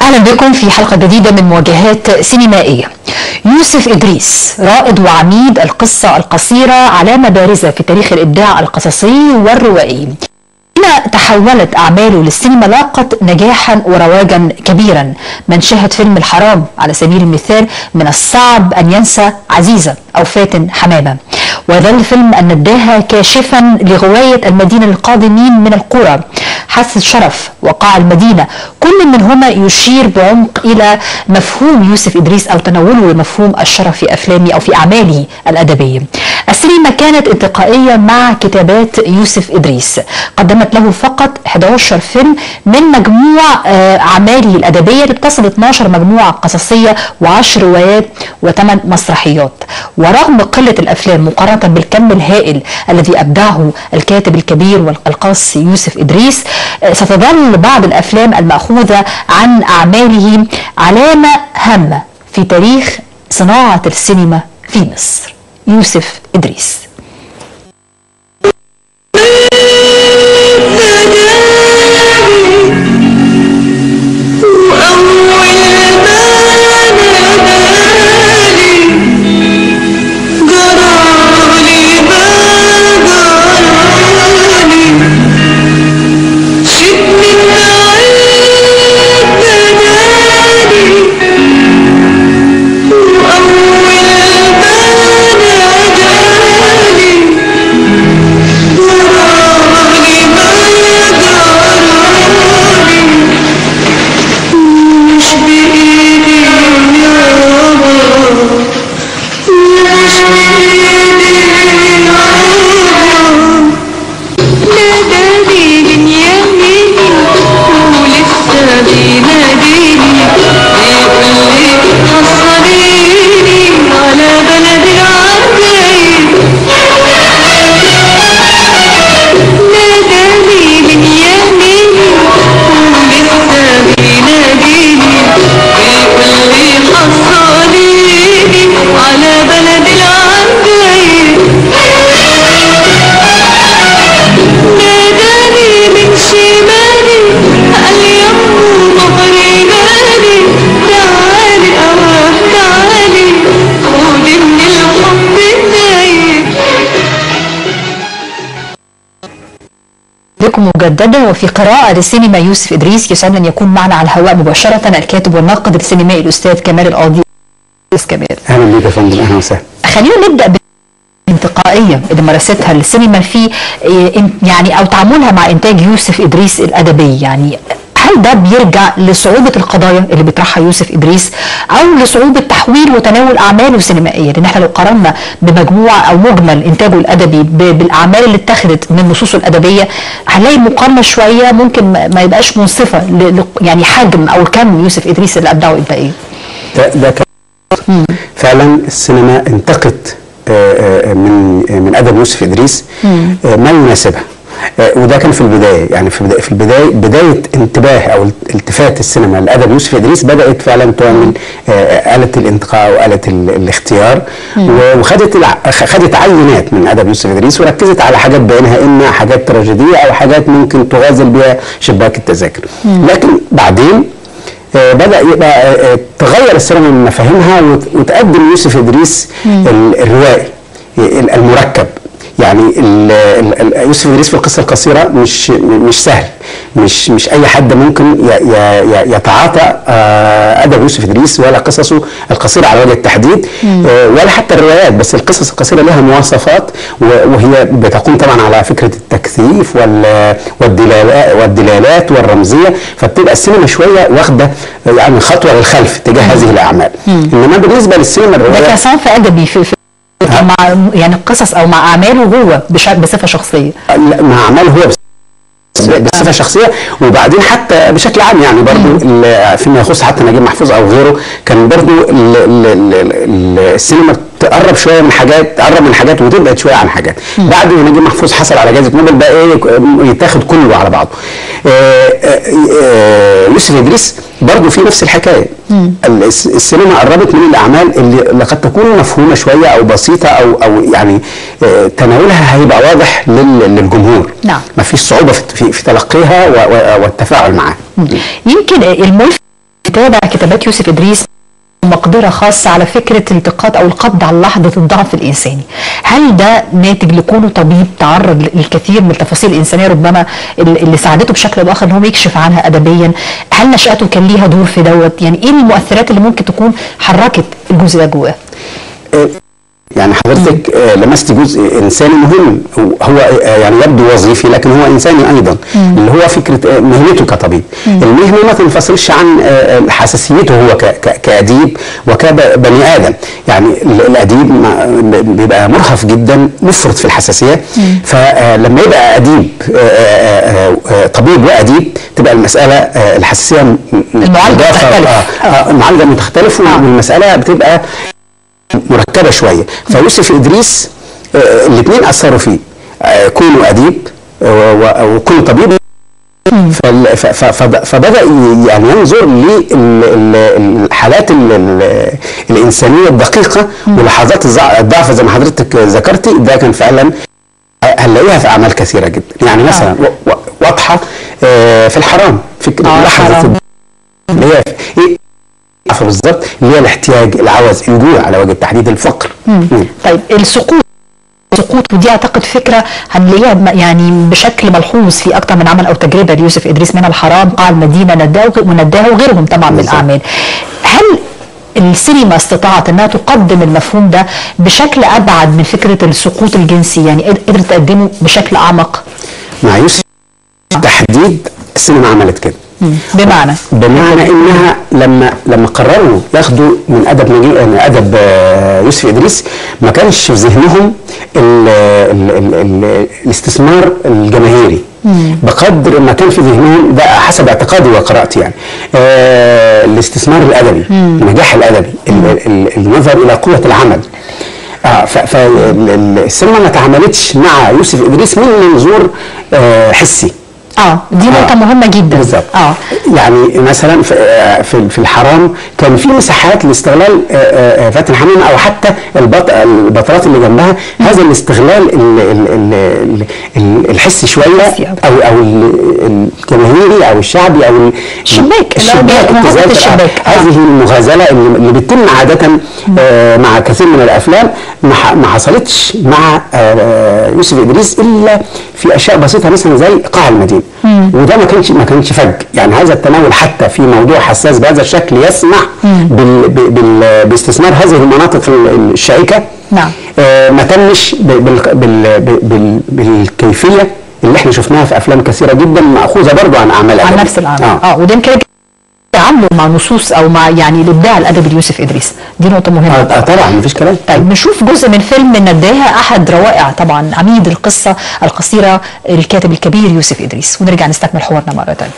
أهلا بكم في حلقة جديدة من مواجهات سينمائية يوسف إدريس رائد وعميد القصة القصيرة علامة بارزة في تاريخ الإبداع القصصي والروائي هنا تحولت أعماله للسينما لاقت نجاحا ورواجا كبيرا من شاهد فيلم الحرام على سبيل المثال من الصعب أن ينسى عزيزة أو فاتن حمامة وظل فيلم النداهة كاشفا لغواية المدينة القادمين من القرى حس الشرف وقاع المدينة كل منهما يشير بعمق إلى مفهوم يوسف إدريس أو تناوله لمفهوم الشرف في أفلامه أو في أعماله الأدبية السينما كانت انتقائية مع كتابات يوسف إدريس قدمت له فقط 11 فيلم من مجموع أعماله الأدبية بتصل 12 مجموعة قصصية و10 روايات وثمان مسرحيات ورغم قلة الأفلام مقارنة بالكم الهائل الذي أبدعه الكاتب الكبير والقاص يوسف إدريس ستظل بعض الأفلام المأخوذة عن أعماله علامة هامة في تاريخ صناعة السينما في مصر يوسف إدريس بكم مجددا وفي قراءة للسينما يوسف إدريس يسعدنا أن يكون معنا على الهواء مباشرة الكاتب والناقد السينمائي الأستاذ كمال القاضي كمال اهلا بيك يا فندم اهلا وسهلا خلينا نبدأ الانتقائية اللي مارستها السينما في يعني أو تعاملها مع إنتاج يوسف إدريس الأدبي يعني هل ده بيرجع لصعوبة القضايا اللي بيطرحها يوسف إدريس أو لصعوبة تحويل وتناول أعماله السينمائية لأن احنا لو قارنا بمجموع أو مجمل إنتاجه الأدبي بالأعمال اللي اتخذت من نصوصه الأدبية هنلاقي مقارنة شوية ممكن ما يبقاش منصفة يعني حجم أو كم يوسف إدريس اللي أبدعه إبداعيا ده ده فعلا السينما انتقت من من ادب يوسف ادريس ما يناسبها وده كان في البدايه يعني في البدايه في البدايه بدايه انتباه او التفات السينما لادب يوسف ادريس بدات فعلا تعمل اله الانتقاء واله الاختيار وخدت خدت عينات من ادب يوسف ادريس وركزت على حاجات بينها اما حاجات تراجيديه او حاجات ممكن تغازل بها شباك التذاكر لكن بعدين بدا يبقى تغير السينما من مفاهيمها وتقدم يوسف ادريس الروائي المركب يعني يوسف ادريس في القصه القصيره مش مش سهل مش مش اي حد ممكن يتعاطى ادب يوسف ادريس ولا قصصه القصيره على وجه التحديد ولا حتى الروايات بس القصص القصيره لها مواصفات وهي بتقوم طبعا على فكره التكثيف والدلالات والدلالات والرمزيه فبتبقى السينما شويه واخده يعني خطوه للخلف تجاه هذه الاعمال انما بالنسبه للسينما الروايه ده كصنف ادبي في مع يعني قصص او مع اعماله هو بصفه شخصيه لا مع اعماله هو بصفه شخصيه وبعدين حتى بشكل عام يعني برضو فيما يخص حتى نجيب محفوظ او غيره كان برضو ال ال ال السينما تقرب شويه من حاجات تقرب من حاجات وتبعد شويه عن حاجات مم. بعد ما نجيب محفوظ حصل على جائزه نوبل بقى ايه يتاخد كله على بعضه يوسف ادريس برضه في نفس الحكايه مم. السينما قربت من الاعمال اللي قد تكون مفهومه شويه او بسيطه او او يعني تناولها هيبقى واضح للجمهور نعم ما فيش صعوبه في, في تلقيها والتفاعل معاه يمكن الملفت بتتابع كتابات يوسف ادريس مقدرة خاصة على فكرة التقاط أو القبض على لحظة الضعف الإنساني هل ده ناتج لكونه طبيب تعرض للكثير من التفاصيل الإنسانية ربما اللي ساعدته بشكل أو بآخر إن هو يكشف عنها أدبيا هل نشأته كان ليها دور في دوت يعني إيه المؤثرات اللي ممكن تكون حركت الجزء ده جواه يعني حضرتك آه، لمست جزء انساني مهم هو آه، يعني يبدو وظيفي لكن هو انساني ايضا اللي هو فكره آه، مهنته كطبيب المهنه ما تنفصلش عن آه، آه، حساسيته هو ك- ك- كاديب وكبني ادم يعني ال- الاديب ما- بيبقى مرهف جدا مفرط في الحساسيه فلما يبقى اديب آه، آه، آه، طبيب واديب تبقى المساله آه، الحساسيه م- م- المعالجة مضافة، بتختلف. آه، آه، المعالجه بتختلف والمساله بتبقى مركبه شويه فيوسف ادريس الاثنين اثروا فيه آه، كونه اديب آه، و- وكونه طبيب فال- ف- ف- فب- فبدا ي- يعني ينظر للحالات ال- ال- الانسانيه الدقيقه ولحظات الزع- الضعف زي ما حضرتك ذكرتي ده كان فعلا هنلاقيها في اعمال كثيره جدا يعني مثلا و- و- واضحه آه، في الحرام فكره آه، لحظه الحرام. اللي هي ايه عارفة بالظبط اللي هي الاحتياج العوز الجوع على وجه التحديد الفقر مم. طيب السقوط سقوط ودي اعتقد فكره هنلاقيها م- يعني بشكل ملحوظ في اكتر من عمل او تجربه ليوسف ادريس منها الحرام قاع المدينه نداه وغ- ونداه وغيرهم طبعا من بالظبط. الاعمال هل السينما استطاعت انها تقدم المفهوم ده بشكل ابعد من فكره السقوط الجنسي يعني قد- قدرت تقدمه بشكل اعمق مع يوسف تحديد السينما عملت كده بمعنى بمعنى انها لما لما قرروا ياخدوا من ادب نجيب من ادب آه، يوسف ادريس ما كانش في ذهنهم ال ال ال ال الاستثمار الجماهيري بقدر ما كان في ذهنهم ده حسب اعتقادي وقراءتي يعني آه الاستثمار الادبي النجاح الادبي ال- ال- النظر الى قوه العمل اه فالسينما ما تعاملتش مع يوسف ادريس من منظور آه حسي اه دي نقطه آه. مهمه جدا بالظبط اه يعني مثلا في آه، في في الحرام كان في مساحات لاستغلال آه، آه، آه، فاتن حمامه او حتى البط البطلات اللي جنبها هذا الاستغلال ال- ال- ال- ال- الحسي شويه الحسي أوي. او او ال- الجماهيري او الشعبي او ال- الشباك، اللي هو الشباك موهبة ابتذال الشباك. آه. هذه المغازله اللي اللي بتتم عاده آه، مع كثير من الافلام ما ح- ما حصلتش مع آه، يوسف ادريس الا في اشياء بسيطه مثلا زي قاع المدينه وده ما كانش ما كانش فج يعني هذا التناول حتى في موضوع حساس بهذا الشكل يسمح بال بال باستثمار هذه المناطق الشائكه نعم. آه، ما تمش ب- بال بال بال بالكيفيه اللي احنا شفناها في افلام كثيره جدا ماخوذه برضو عن اعمال عن أدبية. نفس العمل آه. اه, وده يمكن تعامله مع نصوص او مع يعني الابداع الادبي ليوسف ادريس دي نقطه مهمه آه، طبعا مفيش كلام طيب نشوف جزء من فيلم نداها احد روائع طبعا عميد القصه القصيره الكاتب الكبير يوسف ادريس ونرجع نستكمل حوارنا مره ثانيه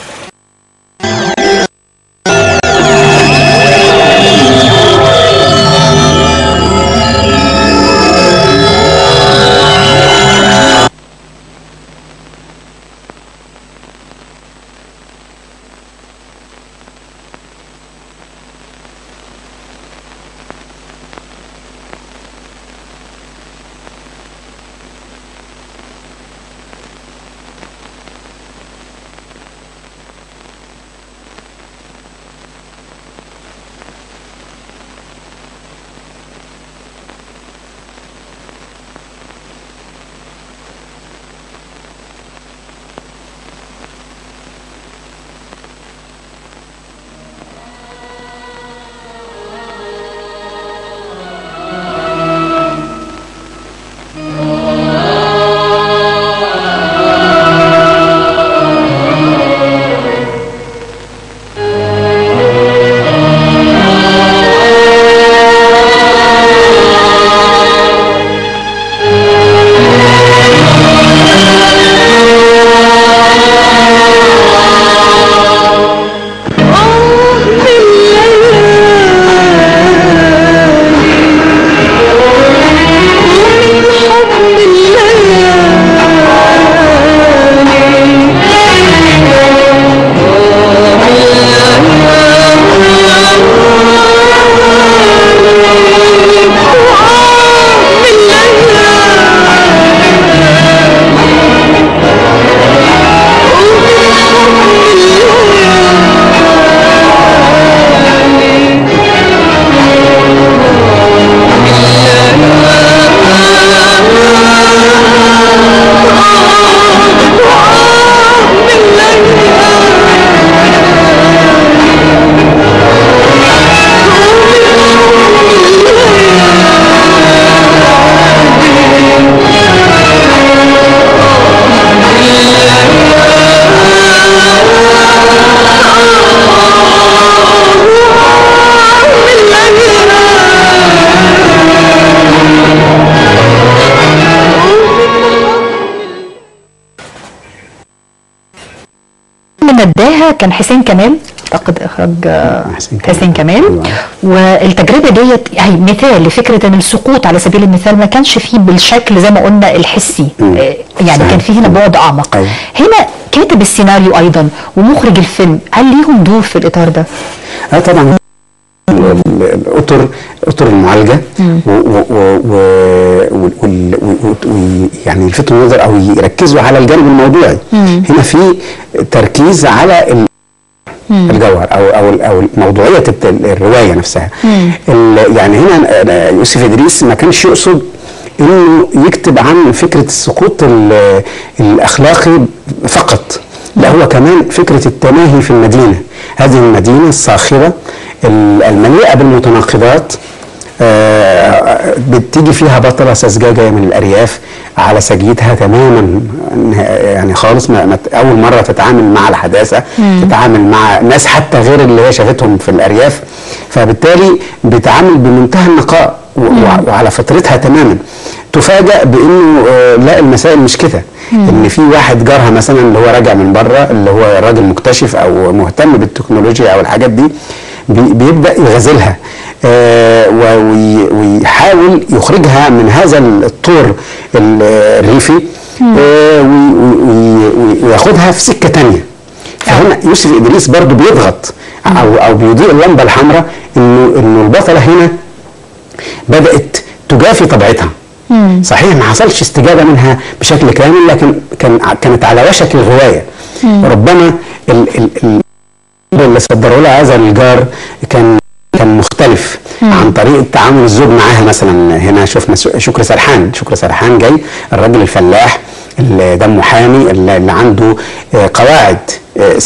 من نداها كان حسين كمال اعتقد اخراج آه، حسين كمال. حسين كمال أيوة. والتجربه ديت هي مثال لفكره ان السقوط على سبيل المثال ما كانش فيه بالشكل زي ما قلنا الحسي مم. آه، يعني صحيح. كان فيه هنا بعد اعمق أيوة. هنا كاتب السيناريو ايضا ومخرج الفيلم هل ليهم دور في الاطار ده؟ اه طبعا ال- ال- الاطر اطر المعالجه و- و- و- و- وال- وال- و- و- يعني يلفتوا النظر او يركزوا على الجانب الموضوعي هنا في تركيز على ال- الجوهر او او او موضوعيه الت- الروايه نفسها ال- يعني هنا أنا يوسف ادريس ما كانش يقصد انه يكتب عن فكره السقوط ال- الاخلاقي فقط لا هو كمان فكره التماهي في المدينه هذه المدينه الصاخبه ال- المليئه بالمتناقضات آه، بتيجي فيها بطلة سذجة جاية من الأرياف على سجيتها تماما يعني خالص ما ما- أول مرة تتعامل مع الحداثة تتعامل مع ناس حتى غير اللي هي شافتهم في الأرياف فبالتالي بتعامل بمنتهى النقاء و- وع- وعلى فطرتها تماما تفاجأ بأنه آه، لا المسائل مش كده ان في واحد جارها مثلا اللي هو راجع من بره اللي هو راجل مكتشف او مهتم بالتكنولوجيا او الحاجات دي بي- بيبدا يغازلها آه، و- وي- ويحاول يخرجها من هذا الطور ال- الريفي آه، وي- وي- وي- وياخدها في سكه تانية فهنا يوسف ادريس برضو بيضغط او او بيضيء اللمبه الحمراء انه انه البطله هنا بدات تجافي طبيعتها صحيح ما حصلش استجابه منها بشكل كامل لكن كان كانت على وشك الغوايه ربما ال ال ال اللي صدروا لها هذا الجار كان كان مختلف عن طريقه تعامل الزوج معاها مثلا هنا شفنا س- شكر سرحان شكر سرحان جاي الراجل الفلاح اللي دمه حامي اللي اللي عنده آه، قواعد آه،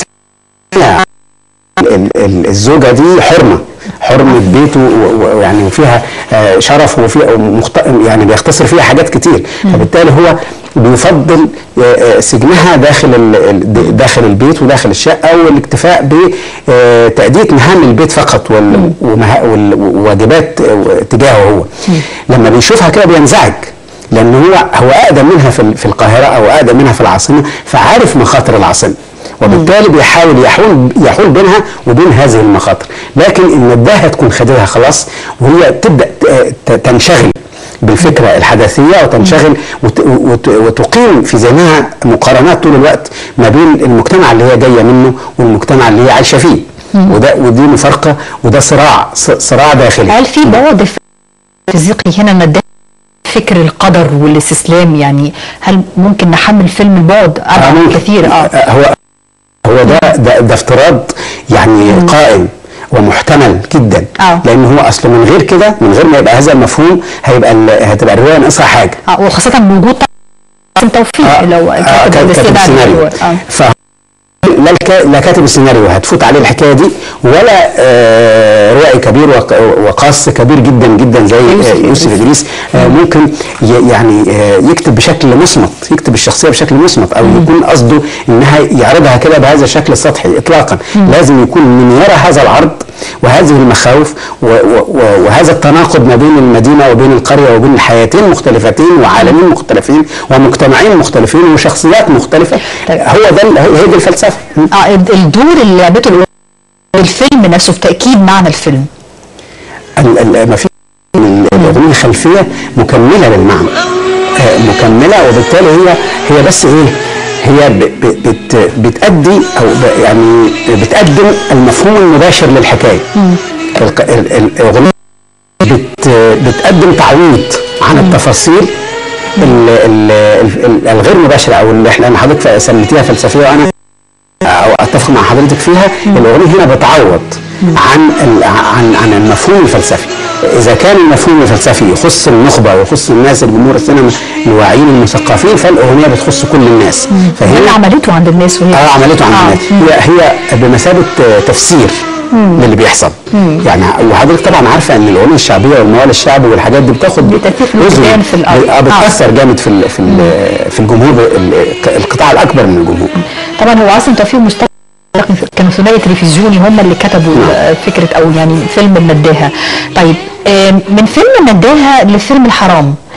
ال- ال- الزوجه دي حرمه حرمه بيته و- و- ويعني وفيها آه، شرف وفيها مخت... يعني بيختصر فيها حاجات كتير فبالتالي هو بيفضل آه، آه، سجنها داخل ال- ال- داخل البيت وداخل الشقه والاكتفاء بتاديه مهام البيت فقط وال- ومها- وال- وواجبات آه، تجاهه هو لما بيشوفها كده بينزعج لان هو هو اقدم منها في ال- في القاهره او اقدم منها في العاصمه فعارف مخاطر العاصمه وبالتالي بيحاول يحول يحول بينها وبين هذه المخاطر لكن ان نداها تكون خدتها خلاص وهي تبدا ت- ت- تنشغل بالفكره الحداثيه وتنشغل وت- وت- وتقيم في ذهنها مقارنات طول الوقت ما بين المجتمع اللي هي جايه منه والمجتمع اللي هي عايشه فيه وده ودي مفارقه وده صراع ص- صراع داخلي هل في بعد فيزيقي هنا نداها فكر القدر والاستسلام يعني هل ممكن نحمل فيلم البعد آه، ابعد ممكن. كثير اه آه، هو هو ده ده, ده افتراض يعني قائم ومحتمل جدا آه. لان هو اصله من غير كده من غير ما يبقى هذا المفهوم هيبقى ال- هتبقى الروايه ناقصها حاجه آه وخاصة بوجود طبعاً توفيق آه، لو آه، كاتب كاتب السيناريو السيناريو آه. ف لا الك- لا كاتب السيناريو هتفوت عليه الحكايه دي ولا آه، روائي كبير وق- وقاص كبير جدا جدا زي يوسف آه، يوسف إدريس. ادريس آه، ممكن ي- يعني آه، يكتب بشكل مصمت يكتب الشخصيه بشكل مصمت او يكون قصده انها يعرضها كده بهذا الشكل السطحي اطلاقا لازم يكون من يرى هذا العرض وهذه المخاوف و- و- و- وهذا التناقض ما بين المدينه وبين القريه وبين الحياتين مختلفتين وعالمين مختلفين ومجتمعين مختلفين وشخصيات مختلفه طيب. هو ده ال- هي دي الفلسفه اه الدور اللي لعبته الأغنية الفيلم نفسه في تأكيد معنى الفيلم ال- ال- ما في ال- الاغنيه خلفيه مكمله للمعنى آه، مكمله وبالتالي هي هي بس ايه هي ب- ب- بت بتأدي او ب- يعني بتقدم المفهوم المباشر للحكايه الق- ال- ال- الاغنيه بت بتقدم تعويض عن التفاصيل ال- ال- ال- ال- الغير مباشره او اللي احنا أنا حضرتك سميتيها فلسفيه وانا او اتفق مع حضرتك فيها الاغنيه هنا بتعوض عن ال- عن عن المفهوم الفلسفي اذا كان المفهوم الفلسفي يخص النخبه ويخص الناس الجمهور السينما الواعيين المثقفين فالاغنيه بتخص كل الناس هي اللي فهنا عملته عند الناس وهي اه عملته عند آه. الناس هي هي بمثابه آه، تفسير للي بيحصل يعني وحضرتك طبعا عارفه ان الاغنيه الشعبيه والموال الشعبي والحاجات دي بتاخد بتأثير في جزء- الوجدان في الأرض. اه بتاثر جامد في ال- في ال- في الجمهور ال- القطاع الاكبر من الجمهور طبعا هو عاصم توفيق مستقبل كانوا ثنائي تلفزيوني هم اللي كتبوا آه، فكره او يعني فيلم النداهه طيب آم، من فيلم النداهه لفيلم الحرام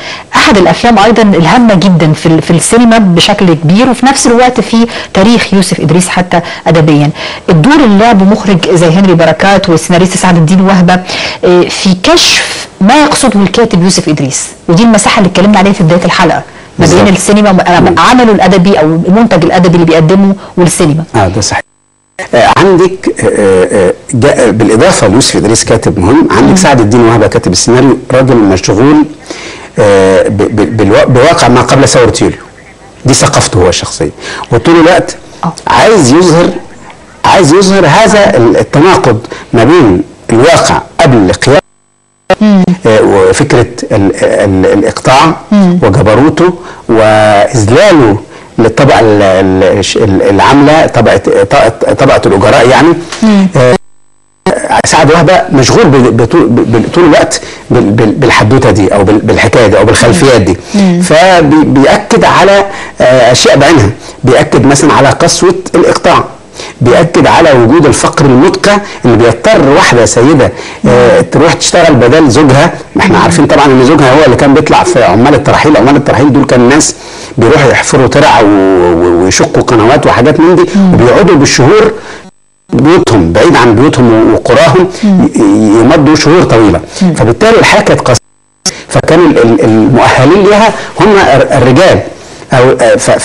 احد الافلام ايضا الهامه جدا في ال- في السينما بشكل كبير وفي نفس الوقت في تاريخ يوسف ادريس حتى ادبيا الدور اللي لعبه مخرج زي هنري بركات والسيناريست سعد الدين وهبه آه، في كشف ما يقصده الكاتب يوسف ادريس ودي المساحه اللي اتكلمنا عليها في بدايه الحلقه ما بين بالظبط. السينما عمله الادبي او المنتج الادبي اللي بيقدمه والسينما اه ده صحيح آه عندك آه آه جاء بالاضافه ليوسف ادريس كاتب مهم عندك سعد الدين وهبه كاتب السيناريو راجل مشغول آه ب- ب- بالوا- بواقع ما قبل ثوره يوليو دي ثقافته هو الشخصيه وطول الوقت آه. عايز يظهر عايز يظهر هذا التناقض ما بين الواقع قبل قيام آه، وفكره ال ال الاقطاع وجبروته واذلاله للطبقه ال- ال- الش- ال- العامله طبقه طبقه طبقة الاجراء يعني آه، سعد وهبه مشغول بال- بطول بال- طول الوقت بال- بال- بالحدوته دي او بال- بالحكايه دي او بالخلفيات دي فبيأكد على آه، اشياء بعينها بيأكد مثلا على قسوه الاقطاع بيأكد على وجود الفقر المدقع اللي بيضطر واحده سيده آه، تروح تشتغل بدل زوجها ما احنا عارفين طبعا ان زوجها هو اللي كان بيطلع في عمال الترحيل عمال الترحيل دول كان ناس بيروحوا يحفروا ترع و- و- ويشقوا قنوات وحاجات من دي وبيقعدوا بالشهور بيوتهم بعيد عن بيوتهم وقراهم ي- يمضوا شهور طويله فبالتالي الحياه كانت قاسيه فكان ال- ال- المؤهلين لها هم الر- الرجال او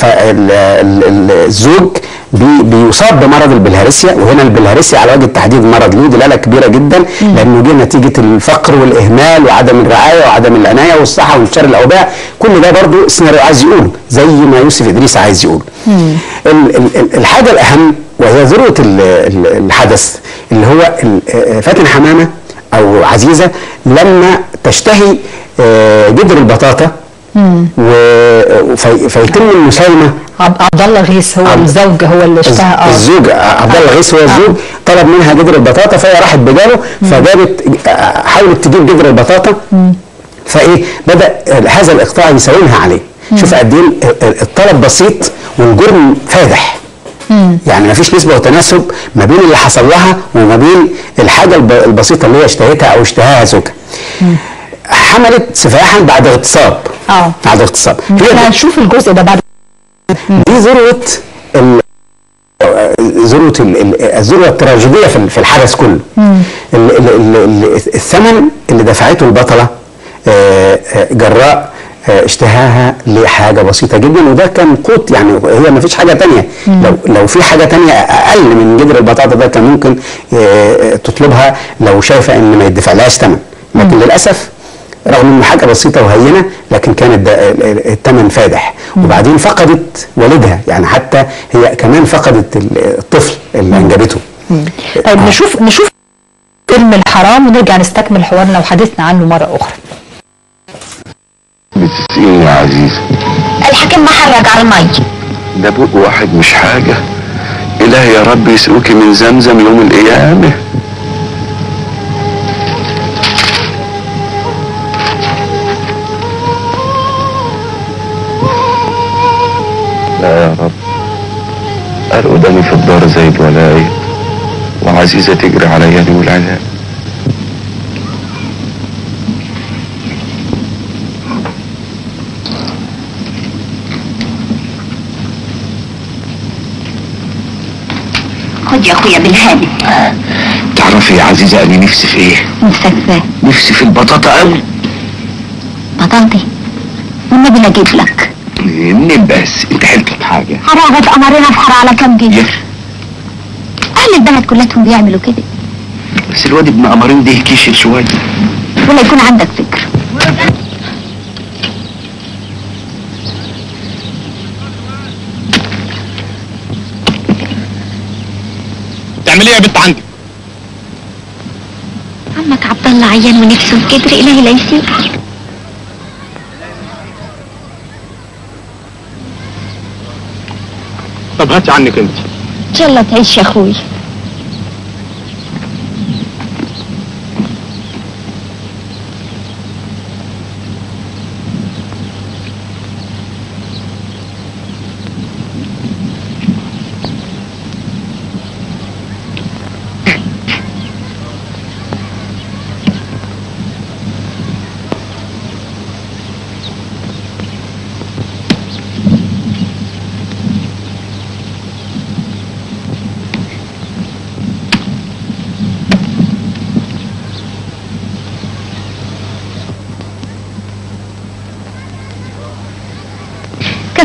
فالزوج بيصاب بمرض البلهارسيا وهنا البلهارسيا على وجه التحديد مرض له دلاله كبيره جدا لانه جه نتيجه الفقر والاهمال وعدم الرعايه وعدم العنايه والصحه وانتشار الاوباع كل ده برضو السيناريو عايز يقول زي ما يوسف ادريس عايز يقول ال- ال- ال- الحاجه الاهم وهي ذروه ال- ال- الحدث اللي هو ال- آه، فاتن حمامه او عزيزه لما تشتهي آه، جدر البطاطا و- في- فيتم المسايمه عب- عبد الله غيث هو عبد- الزوج هو اللي اشتهى اه الزوج عبد الله غيث هو الزوج طلب منها جدر البطاطا فهي راحت بجاله فجابت آه، حاولت تجيب جدر البطاطا فايه بدا هذا الاقطاع يساومها عليه شوف قد ايه ال- الطلب بسيط والجرم فادح يعني ما فيش نسبه وتناسب ما بين اللي حصل لها وما بين الحاجه الب- البسيطه اللي هي اشتهتها او اشتهاها زوجها حملت سفاحا بعد اغتصاب اه بعد اغتصاب هي احنا دي- هنشوف الجزء ده بعد دي ذروه ال- ذروه ال- ال- الذروه التراجيديه في ال- في الحدث كله ال- ال- ال- ال- الثمن اللي دفعته البطله آه، آه، جراء آه، اشتهاها لحاجه بسيطه جدا وده كان قوت يعني هي ما فيش حاجه تانية لو لو في حاجه تانية اقل من جدر البطاطا ده كان ممكن آه، تطلبها لو شايفه ان ما يدفع لهاش ثمن لكن للاسف رغم انه حاجه بسيطه وهينه لكن كان الد- ال- الثمن فادح وبعدين فقدت والدها يعني حتى هي كمان فقدت ال- الطفل اللي انجبته طيب آه. نشوف نشوف فيلم الحرام ونرجع نستكمل حوارنا وحديثنا عنه مرة أخرى بتسقيني يا عزيزة الحكيم محرج على المي ده بق واحد مش حاجة إلهي يا رب يسقوكي من زمزم يوم القيامة لا يا رب قال قدامي في الدار زي الولاية وعزيزة تجري عليا يوم العذاب خد يا اخويا بالهادي تعرفي يا عزيزة أنا نفسي في إيه؟ نفسك فيه نفسي في البطاطا أوي بطاطي والنبي نجيب لك منين بس انت حلت بحاجة هرغب قمرنا في حر على كام جنيه اهل البلد كلهم بيعملوا كده بس الواد ابن قمرين ده كيشل شوية ولا يكون عندك فكر تعملي ايه يا بنت عندك عمك عبد الله عيان ونفسه في كتر الهي لا يسيبه طب هاتي عنك انت ان شاء الله تعيش يا اخوي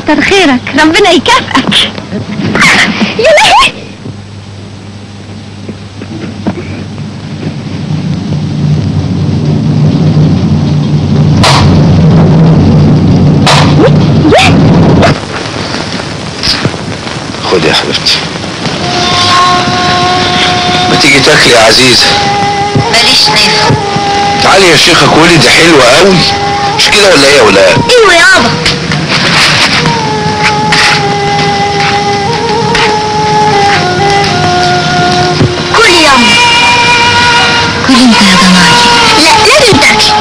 كتر خيرك ربنا يكافئك يا لهوي خد يا حبيبتي ما تيجي تاكلي يا عزيزة ماليش نفس تعالي يا شيخة كولي دي حلوة قوي مش كده ولا ايه يا ولاد ايوه يابا كل يوم كل انت يا ضناي لا لازم تاكل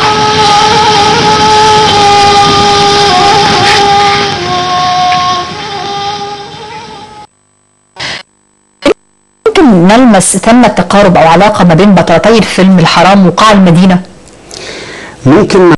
ممكن نلمس ثمة تقارب أو علاقة ما بين بطلتي الفيلم الحرام وقاع المدينة ممكن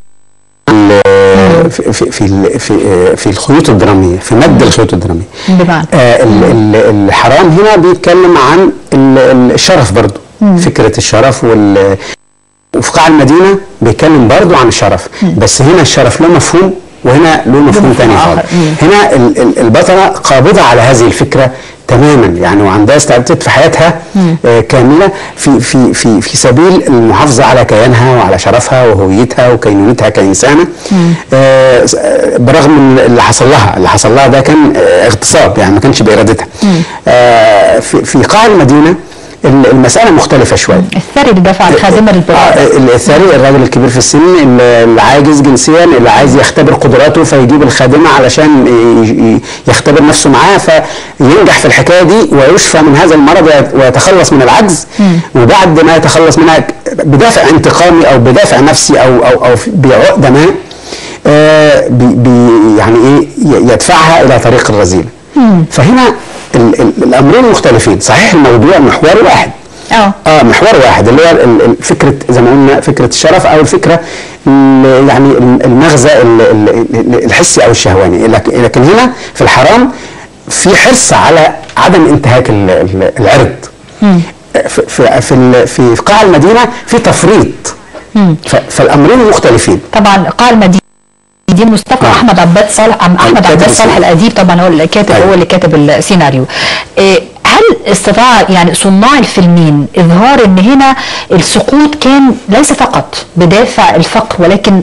ال- في في في ال- في في الخيوط الدراميه في مد الخيوط الدراميه بمعنى آه ال- ال- الحرام هنا بيتكلم عن ال- ال- الشرف برضو فكره الشرف وال وفي قاع المدينه بيتكلم برضو عن الشرف بس هنا الشرف له مفهوم وهنا له مفهوم مفهوم ثاني آخر. خالص مم. هنا ال- ال- البطله قابضه على هذه الفكره تماما يعني وعندها استعداد في حياتها آه كامله في في في في سبيل المحافظه على كيانها وعلى شرفها وهويتها وكينونتها كانسانه آه س- آه، برغم من اللي حصل لها اللي حصل لها ده كان آه اغتصاب يعني ما كانش بارادتها آه في في قاع المدينه ال- المساله مختلفه شويه الثري اللي دفع الخادمة للبراءة آه، الثاني الراجل الكبير في السن اللي- العاجز جنسيا اللي عايز يختبر قدراته فيجيب الخادمه علشان ي- ي- يختبر نفسه معاه فينجح في الحكايه دي ويشفى من هذا المرض ويت- ويتخلص من العجز وبعد ما يتخلص منها بدافع انتقامي او بدافع نفسي او او او في- بعقده ما آه، بي بي يعني ايه ي- يدفعها الى طريق الرذيله فهنا ال- ال- الامرين مختلفين صحيح الموضوع محور واحد اه اه محور واحد اللي هو ال- ال- فكره زي ما قلنا فكره الشرف او الفكره ال- يعني ال- المغزى ال- ال- ال- الحسي او الشهواني لكن لكن هنا في الحرام في حرص على عدم انتهاك ال- ال- العرض في في في, ال- في قاع المدينه في تفريط ف- فالامرين مختلفين طبعا قاع المدينة دي مصطفى آه. احمد عباد صالح أم احمد كاتب عباد صالح السيناريو. الاديب طبعا هو اللي كاتب أيوة. هو اللي كاتب السيناريو إيه، هل استطاع يعني صناع الفيلمين اظهار ان هنا السقوط كان ليس فقط بدافع الفقر ولكن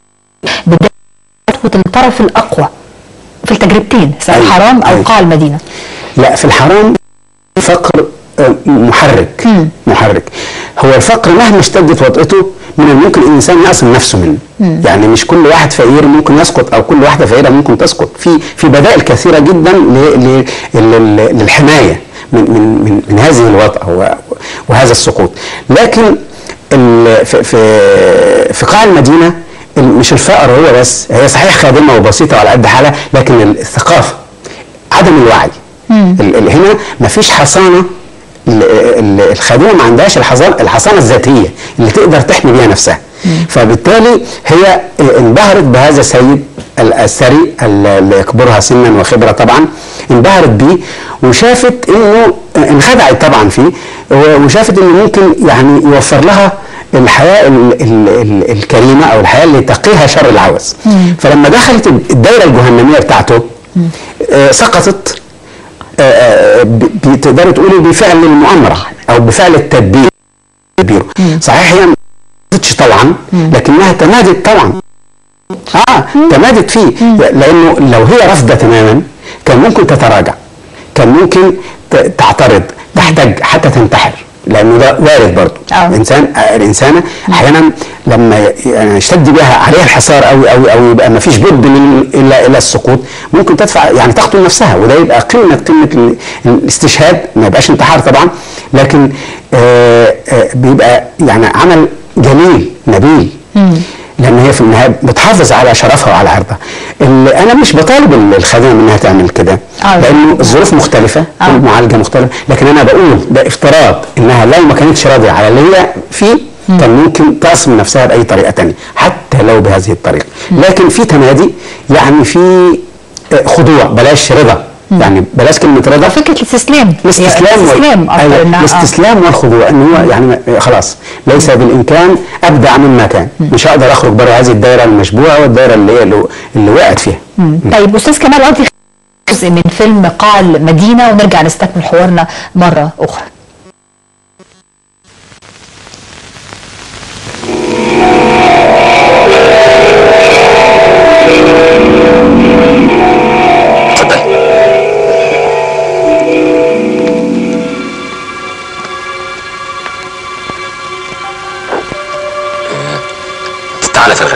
بدافع الطرف الاقوى في التجربتين سواء أيوة. الحرام او أيوة. قاع المدينه لا في الحرام فقر آه، محرك محرك هو الفقر مهما اشتدت وطئته من الممكن الانسان يعصم نفسه منه يعني مش كل واحد فقير ممكن يسقط او كل واحده فقيره ممكن تسقط في في بدائل كثيره جدا ل- ل- لل- للحمايه من من من, من هذه الوطأة و- وهذا السقوط لكن ال- في في في قاع المدينه ال- مش الفقر هو بس هي صحيح خادمه وبسيطه وعلى قد حالها لكن الثقافه عدم الوعي ال- ال- هنا مفيش حصانه ال- ال- الخادمه ما عندهاش الحصانه الحصانه الذاتيه اللي تقدر تحمي بيها نفسها فبالتالي هي انبهرت بهذا السيد ال- الثري ال- اللي يكبرها سنا وخبره طبعا انبهرت بيه وشافت انه انخدعت طبعا فيه و- وشافت انه ممكن يعني يوفر لها الحياه ال ال ال الكريمه او الحياه اللي تقيها شر العوز فلما دخلت الدائره الجهنميه بتاعته آه، سقطت آه، آه، ب- ب- تقدري تقولي بفعل المؤامره او بفعل التدبير تدبيره صحيح هي ما سقطتش طبعا لكنها تمادت طبعا اه تمادت فيه لانه لو هي رافضه تماما كان ممكن تتراجع كان ممكن ت- تعترض تحتاج حتى تنتحر لانه ده وارد برضه آه. الانسان آه، الانسانه احيانا لما ي- يعني يشتد بها عليها الحصار قوي قوي او يبقى ما فيش بد من الا الى السقوط ممكن تدفع يعني تقتل نفسها وده يبقى قمه قمه ال- الاستشهاد ما يبقاش انتحار طبعا لكن آه آه بيبقى يعني عمل جميل نبيل لان هي في النهايه بتحافظ على شرفها وعلى عرضها اللي انا مش بطالب ال- الخادمه منها تعمل كده آه. لانه الظروف مختلفه آه. المعالجه مختلفه لكن انا بقول ده افتراض انها لو ما كانتش راضيه على اللي هي فيه كان ممكن تعصم نفسها باي طريقه تانية حتى لو بهذه الطريقه لكن في تمادي يعني في آه، خضوع بلاش رضا يعني بلاش كلمه رضا فكره الاستسلام الاستسلام وال- الاستسلام أيوة، اكتر إنها- آه. الاستسلام والخضوع ان هو يعني ما- خلاص ليس بالامكان ابدع مما كان مش هقدر اخرج بره هذه الدائره المشبوعه والدائره اللي هي اللي, اللي وقعت فيها مم. طيب استاذ كمال قضي جزء من فيلم قاع المدينه ونرجع نستكمل حوارنا مره اخرى اتفضل تعالى في الغد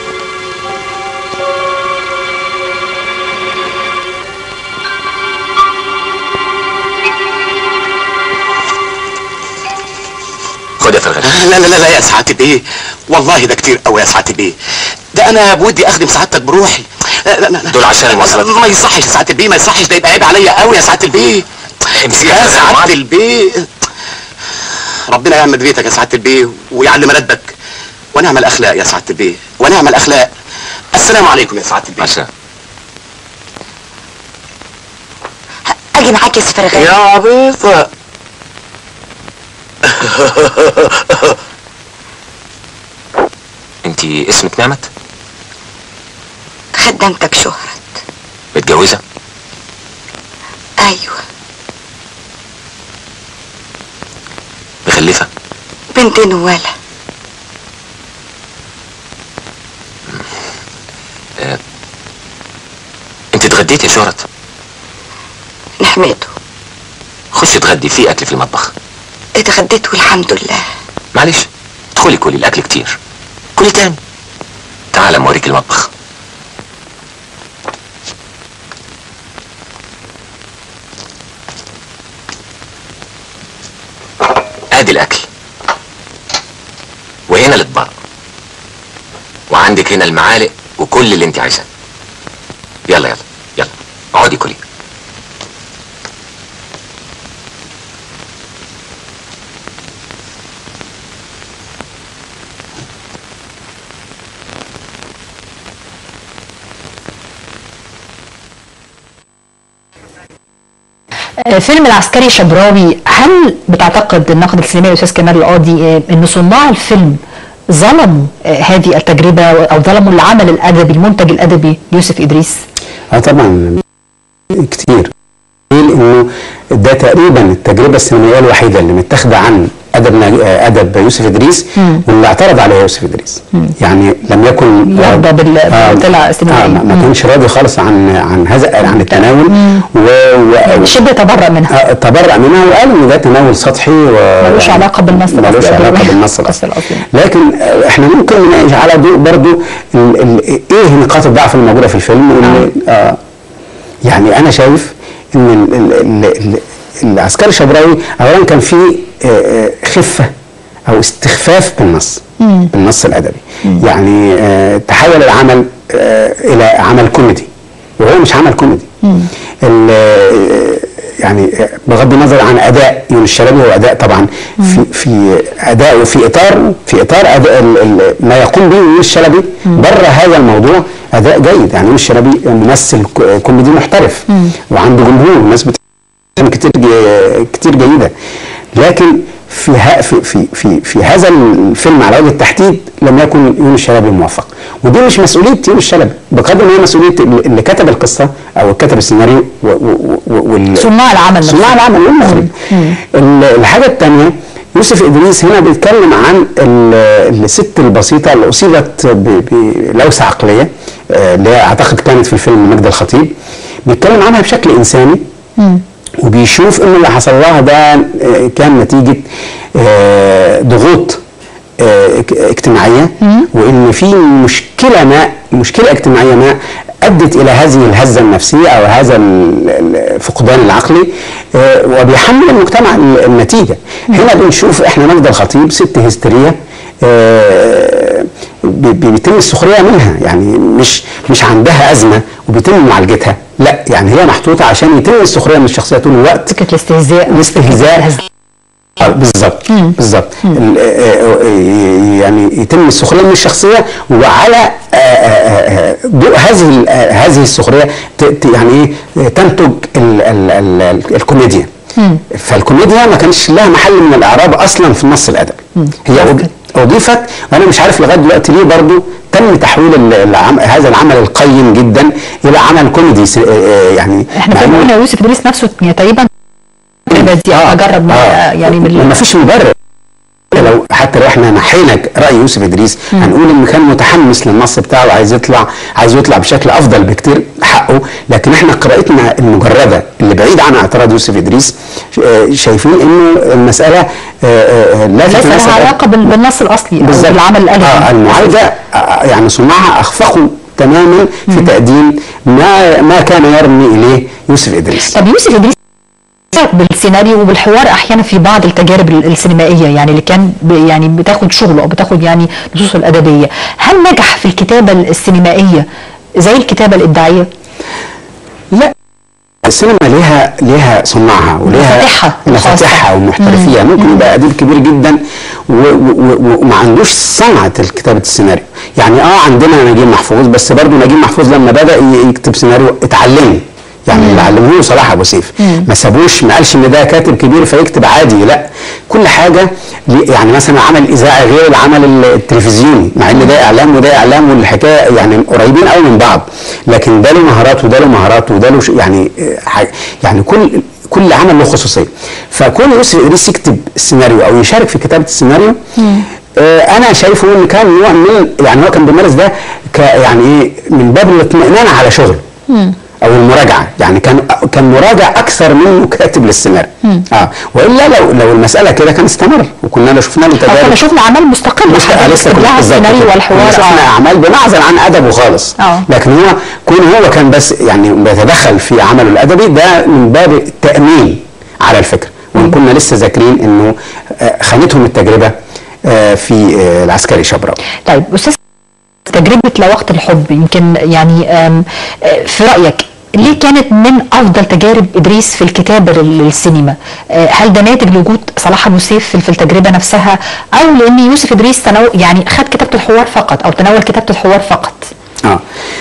خد يا فرغد لا لا لا لا يا سعادة بيه والله ده كتير قوي يا سعادة بيه ده انا بودي اخدم سعادتك بروحي لا لا لا دول عشان المواصلات. ما يصحش يا سعادة البيه ما يصحش ده يبقى عيب عليا قوي يا سعادة البيه امسك يا يا سعادة سعادة البيه ربنا يعمل بيتك يا سعادة البيه ويعلم راتبك ونعمل اخلاق يا سعادة البيه ونعمل اخلاق السلام عليكم يا سعادة البيه عشان اجي معاك يا سفرغان يا عبيطة انت اسمك نعمت خدمتك شهرت متجوزة ايوه مخلفة بنتين ولا انت اتغديت يا شهرت نحمده خش اتغدي في اكل في المطبخ اتغديت والحمد لله معلش ادخلي كلي الاكل كتير كلي تاني تعالى اما اوريك المطبخ ادي الاكل وهنا الاطباق وعندك هنا المعالق وكل اللي انت عايزاه يلا يلا يلا اقعدي كلي آه، فيلم العسكري شبراوي هل بتعتقد الناقد السينمائي الاستاذ كمال القاضي آه، ان صناع الفيلم ظلموا آه، هذه التجربه او ظلموا العمل الادبي المنتج الادبي ليوسف ادريس؟ اه طبعا كتير انه ده تقريبا التجربه السينمائيه الوحيده اللي متاخده عن ادب نج- آه، ادب يوسف ادريس واللي اعترض عليها يوسف ادريس يعني لم يكن يرضى بال- بالطلع السينمائي. آه ما ما مم. كانش راضي خالص عن عن هذا عن التناول و, و شبه تبرأ منها آه، تبرع منها وقال ان ده تناول سطحي و ملوش علاقة بالنص ملوش الأصلي. علاقه بالنص القصة الاصلي الأصلية. لكن آه، احنا ممكن نناقش على ضوء برضو ال ال ايه نقاط الضعف الموجوده في الفيلم وان آه يعني انا شايف ان ال ال ال ال العسكري الشبراوي اولا كان في آه، آه، خفه او استخفاف بالنص بالنص الادبي يعني آه، تحول العمل آه، الى عمل كوميدي وهو مش عمل كوميدي ال- آه، يعني آه، بغض النظر عن اداء يونس الشلبي هو اداء طبعا في في اداء وفي اطار في اطار أداء ال- ال- ما يقوم به يونس الشلبي بره هذا الموضوع اداء جيد يعني يونس الشلبي ممثل كو- كوميدي محترف وعنده جمهور الناس بت أفلام كتير جي- كتير جيده لكن في ها في في في في هذا الفيلم على وجه التحديد لم يكن يونس الشلبي موفق ودي مش مسؤوليه يونس الشلبي بقدر ما هي مسؤوليه اللي كتب القصه او كتب السيناريو و- و- و- وال صناع العمل نفسه. صناع العمل والمخرج ال- الحاجه الثانيه يوسف ادريس هنا بيتكلم عن ال- الست البسيطه اللي اصيبت ب- بلوسه عقليه آه، اللي هي اعتقد كانت في الفيلم مجد الخطيب بيتكلم عنها بشكل انساني وبيشوف ان اللي حصل لها ده آه، كان نتيجه آه، ضغوط آه، اك- اجتماعيه وان في مشكله ما مشكله اجتماعيه ما ادت الى هذه الهزه النفسيه او هذا ال- ال- الفقدان العقلي آه، وبيحمل المجتمع ال- النتيجه هنا بنشوف احنا مجد الخطيب ست هستيريه آه، بي- بي- بيتم السخريه منها يعني مش مش عندها ازمه وبيتم معالجتها لا يعني هي محطوطه عشان يتم السخريه من الشخصيه طول الوقت فكره الاستهزاء الاستهزاء آه، بالظبط بالظبط ال- آه، آه، يعني يتم السخريه من الشخصيه وعلى آه، آه، آه، ضوء هذه ال- آه، هذه السخريه ت- ت- يعني ايه تنتج ال- ال- ال- الكوميديا فالكوميديا ما كانش لها محل من الاعراب اصلا في النص الادبي هي أض- اضيفت وانا مش عارف لغايه دلوقتي ليه برضو تم تحويل ال- العم هذا العمل القيم جدا الى عمل كوميدي س- آه، آه، يعني احنا مع كنا إنه- قلنا يوسف ادريس نفسه يعني تقريبا دي آه، اجرب من آه. يعني من وما فيش مبرر لو حتى لو احنا نحينا راي يوسف ادريس هنقول انه كان متحمس للنص بتاعه وعايز يطلع عايز يطلع بشكل افضل بكتير حقه لكن احنا قراءتنا المجرده اللي بعيد عن اعتراض يوسف ادريس آه، شايفين انه المساله آه، آه، لا ليس تتناسب لها علاقه بال- بالنص الاصلي او بالظبط. بالعمل الادبي آه المعالجه آه، يعني صناعها اخفقوا تماما في تقديم ما ما كان يرمي اليه يوسف ادريس طب يوسف ادريس بالسيناريو وبالحوار احيانا في بعض التجارب ال- السينمائيه يعني اللي كان ب- يعني بتاخد شغله او بتاخد يعني نصوصه الادبيه هل نجح في الكتابه السينمائيه زي الكتابه الابداعيه؟ لا السينما ليها ليها صناعها وليها مفاتيحها مفاتيحها ومحترفيها ممكن يبقى اديب كبير جدا و- و- و- وما عندوش صنعه كتابه السيناريو يعني اه عندنا نجيب محفوظ بس برضه نجيب محفوظ لما بدا ي- يكتب سيناريو اتعلم يعني اللي علمه له صلاح ابو سيف ما سابوش ما قالش ان ده كاتب كبير فيكتب عادي لا كل حاجه لي- يعني مثلا عمل اذاعي غير العمل التلفزيوني مع ان ده اعلام وده اعلام والحكايه يعني قريبين قوي من بعض لكن ده له مهارات وده له مهارات وده له ش- يعني آه، ح- يعني كل كل عمل له خصوصيه فكون يوسف ادريس يكتب السيناريو او يشارك في كتابه السيناريو آه انا شايفه ان كان نوع من يعني هو كان بيمارس ده ك يعني ايه من باب الاطمئنان على شغله او المراجعه يعني كان كان مراجع اكثر منه كاتب للسيناريو اه والا لو لو المساله كده كان استمر وكنا لو شفنا له او كنا تجارب شفنا اعمال مستقله مش حتى لسه يكتب كنا لها بالظبط السيناريو كده. والحوار كنا شفنا آه. اعمال بنعزل عن ادبه خالص آه. لكن هو كون هو كان بس يعني بيتدخل في عمله الادبي ده من باب التامين على الفكره وان كنا لسه ذاكرين انه آه، خانتهم التجربه آه، في آه، العسكري شبراوي طيب استاذ تجربه لا وقت الحب يمكن يعني آم، آه، في رايك ليه كانت من افضل تجارب ادريس في الكتابه لل- للسينما؟ آه، هل ده ناتج لوجود صلاح ابو سيف في- في التجربه نفسها او لان يوسف ادريس تناول يعني خد كتابه الحوار فقط او تناول كتابه الحوار فقط؟ اه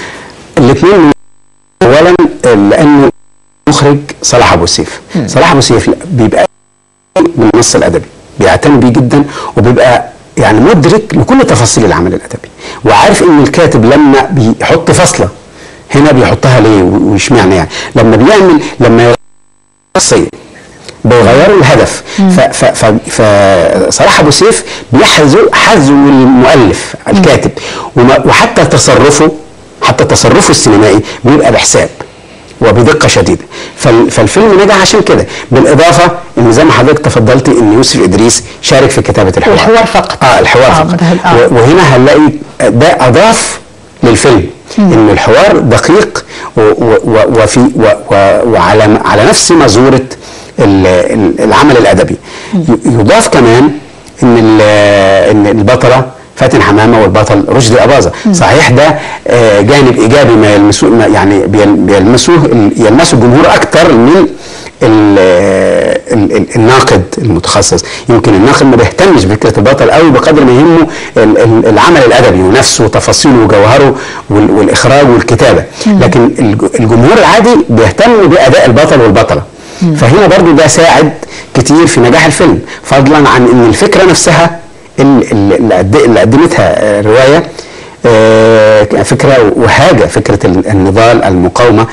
الاثنين اولا آه، لانه مخرج صلاح ابو سيف صلاح ابو سيف بيبقى من النص الادبي بيعتني بيه جدا وبيبقى يعني مدرك لكل تفاصيل العمل الادبي وعارف ان الكاتب لما بيحط فاصله هنا بيحطها ليه و- واشمعنى يعني لما بيعمل لما يغير الشخصيه بيغيروا الهدف ف- ف- ف- فصلاح ابو سيف بيحذو حذو المؤلف الكاتب وما- وحتى تصرفه حتى تصرفه السينمائي بيبقى بحساب وبدقه شديده فال- فالفيلم نجح عشان كده بالاضافه ان زي ما حضرتك تفضلتي ان يوسف ادريس شارك في كتابه الحوار والحوار فقط. اه الحوار آه، فقط متهيألي- آه. و- وهنا هنلاقي ده اضاف للفيلم ان الحوار دقيق و- و- و- وفي و- و- وعلى على نفس مزوره ال- ال- العمل الادبي ي- يضاف كمان ان ال- ان البطله فاتن حمامه والبطل رشدي اباظه صحيح ده آه، جانب ايجابي ما يلمسوه ما يعني بيل- بيلمسوه ال- يلمسه الجمهور اكتر من ال ال ال الناقد المتخصص يمكن الناقد ما بيهتمش بفكره البطل قوي بقدر ما يهمه ال- ال- العمل الادبي ونفسه وتفاصيله وجوهره وال- والاخراج والكتابه لكن الج- الجمهور العادي بيهتم باداء البطل والبطله فهنا برضو ده ساعد كتير في نجاح الفيلم فضلا عن ان الفكره نفسها ال- ال- اللي قد- اللي قدمتها آه، الروايه آه، فكره وهاجه فكره ال- النضال المقاومه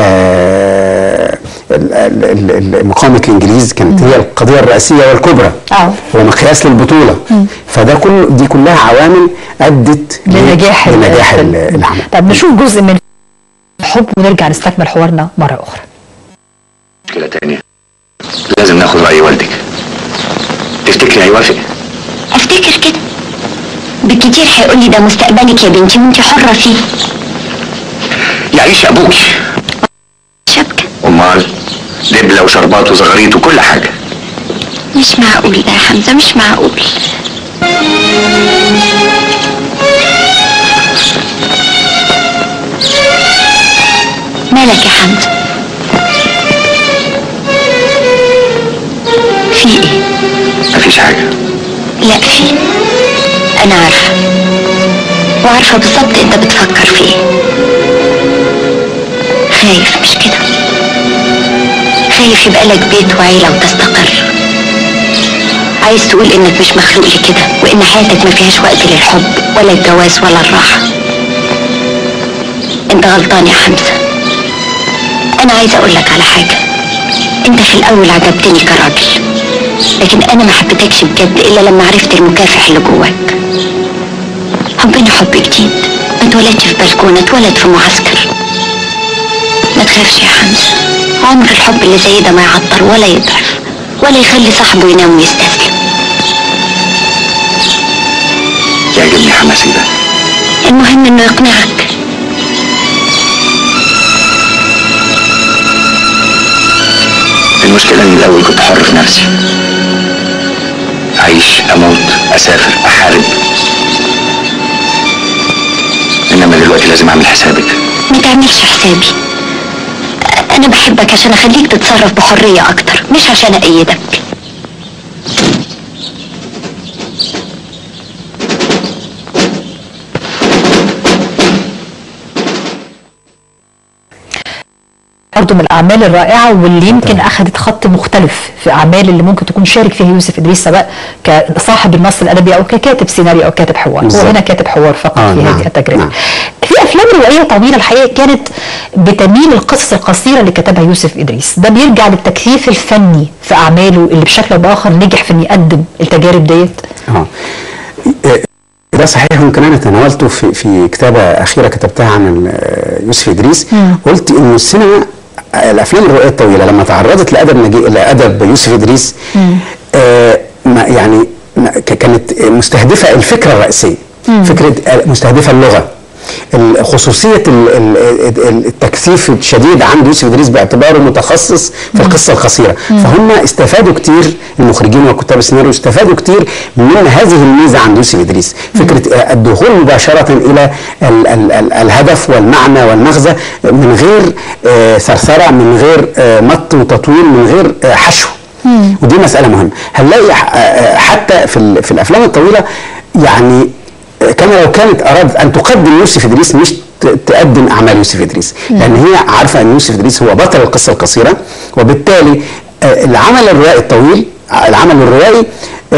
آه، ال- ال- ال- ال- مقاومه الانجليز كانت هي القضيه الرئيسيه والكبرى آه. ومقياس للبطوله فده كل دي كلها عوامل ادت ل- لنجاح ال- لنجاح ال- الفيلم. العمل طب نشوف جزء من الحب ونرجع نستكمل حوارنا مره اخرى. مشكلة تانية لازم ناخد رأي والدك تفتكري هيوافق؟ افتكر كده بالكتير هيقول لي ده مستقبلك يا بنتي وانت حرة فيه يعيش أبوكي شبكة أمال دبلة وشربات وزغاريت وكل حاجة مش معقول ده يا حمزة مش معقول مالك يا حمزة في ايه مفيش حاجة لا في انا عارفه وعارفه بالظبط انت بتفكر في ايه خايف مش كده خايف يبقى لك بيت وعيله وتستقر عايز تقول انك مش مخلوق لكده وان حياتك ما فيهاش وقت للحب ولا الجواز ولا الراحه انت غلطان يا حمزه انا عايزه اقول لك على حاجه انت في الاول عجبتني كراجل لكن انا ما حبيتكش بجد الا لما عرفت المكافح اللي جواك حبنا حب جديد ما اتولدش في بلكونه اتولد في معسكر ما تخافش يا حمزه عمر الحب اللي زي ده ما يعطر ولا يضعف ولا يخلي صاحبه ينام ويستسلم يعجبني حماسي ده المهم انه يقنعك المشكلة اني الاول كنت حر في نفسي اعيش اموت اسافر احارب انما دلوقتي لازم اعمل حسابك ما تعملش حسابي انا بحبك عشان اخليك تتصرف بحرية اكتر مش عشان ايدك برضه من الاعمال الرائعه واللي يمكن اخذت خط مختلف في اعمال اللي ممكن تكون شارك فيها يوسف ادريس سواء كصاحب النص الادبي او ككاتب سيناريو او كاتب حوار هو بالظبط. هنا كاتب حوار فقط آه، في نعم، هذه التجربه نعم. في افلام روائيه طويله الحقيقه كانت بتميل القصص القصيره اللي كتبها يوسف ادريس ده بيرجع للتكثيف الفني في اعماله اللي بشكل او باخر نجح في انه يقدم التجارب ديت اه إيه، ده صحيح يمكن انا تناولته في في كتابه اخيره كتبتها عن ال- يوسف ادريس قلت انه السينما الافلام الروائيه الطويله لما تعرضت لادب نجي لادب يوسف ادريس آه ما يعني ما ك- كانت مستهدفه الفكره الرئيسيه فكره آه، مستهدفه اللغه ال- خصوصيه ال- ال- ال- التكثيف الشديد عند يوسف ادريس باعتباره متخصص في القصه القصيره فهم استفادوا كتير المخرجين وكتاب السيناريو استفادوا كتير من هذه الميزه عند يوسف ادريس فكره آه، الدخول مباشره الى ال ال ال الهدف والمعنى والمغزى من غير آه، ثرثره من غير آه، مط وتطويل من غير آه، حشو ودي مساله مهمه هنلاقي ح- آه، آه، حتى في ال- في الافلام الطويله يعني كما لو كانت ارادت ان تقدم يوسف ادريس مش ت- تقدم اعمال يوسف ادريس لان هي عارفه ان يوسف ادريس هو بطل القصه القصيره وبالتالي آه، العمل الروائي الطويل آه، العمل الروائي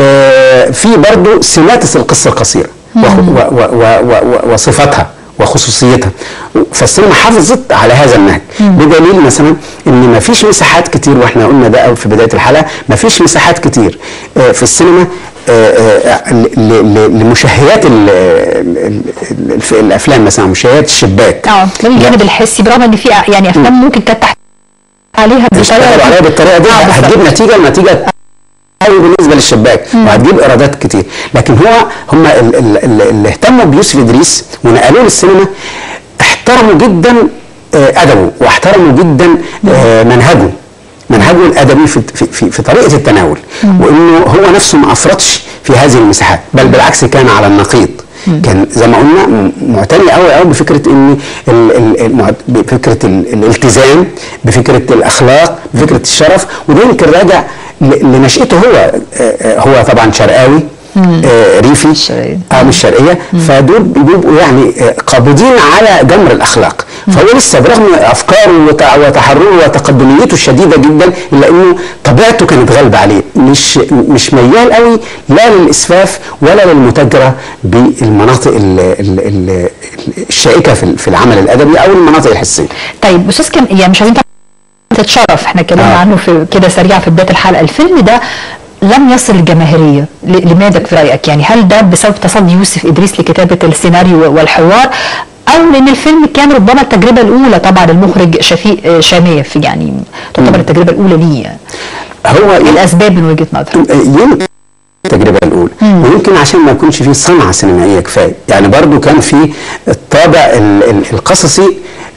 آه، فيه برضه سمات القصه القصيره وخ- و- و- و- و- وصفتها وخصوصيتها فالسينما حافظت على هذا النهج بدليل مثلا ان ما فيش مساحات كتير واحنا قلنا ده في بدايه الحلقه ما فيش مساحات كتير آه، في السينما آه، آه، ل- ل- لمشاهيات ال- ال- ال- الف- الافلام مثلا مشاهيات الشباك اه ده الجانب الحسي برغم ان في يعني افلام ممكن كانت تحت عليها اشتغلوا عليها بالطريقه دي آه، بالظبط. هتجيب نتيجه النتيجه قوي بالنسبه للشباك وهتجيب ايرادات كتير لكن هو هم ال- ال- ال- اللي اهتموا بيوسف ادريس ونقلوه للسينما احترموا جدا آه، ادبه واحترموا جدا آه، منهجه منهجه الادبي في في في, في طريقه التناول وانه هو نفسه ما افرطش في هذه المساحات بل بالعكس كان على النقيض كان زي ما قلنا م- معتني قوي قوي بفكره ان ال- ال- المعت- بفكره ال- الالتزام بفكره الاخلاق بفكره الشرف وده يمكن راجع ل- لنشأته هو آه، آه، هو طبعا شرقاوي آه، ريفي شرقية. اه مش شرقيه فدول بيبقوا يعني آه، قابضين على جمر الاخلاق فهو لسه برغم افكاره وت- وتحرره وتقدميته الشديده جدا الا انه طبيعته كانت غالبه عليه مش مش ميال قوي لا للاسفاف ولا للمتاجره بالمناطق ال- ال- ال- الشائكه في في العمل الادبي او المناطق الحسيه طيب استاذ كم يعني مش عايزين تتشرف احنا اتكلمنا آه. عنه في كده سريع في بدايه الحلقه الفيلم ده لم يصل للجماهيريه ل- لماذا في رايك يعني هل ده بسبب تصدي يوسف ادريس لكتابه السيناريو والحوار او لان الفيلم كان ربما التجربه الاولى طبعا المخرج شفيق آه، شاميه في يعني تعتبر التجربه الاولى ليه يعني. هو ايه الاسباب من وجهه نظرك يمكن التجربه الاولى ويمكن عشان ما يكونش فيه صنعه سينمائيه كفايه يعني برضو كان في الطابع ال- ال- القصصي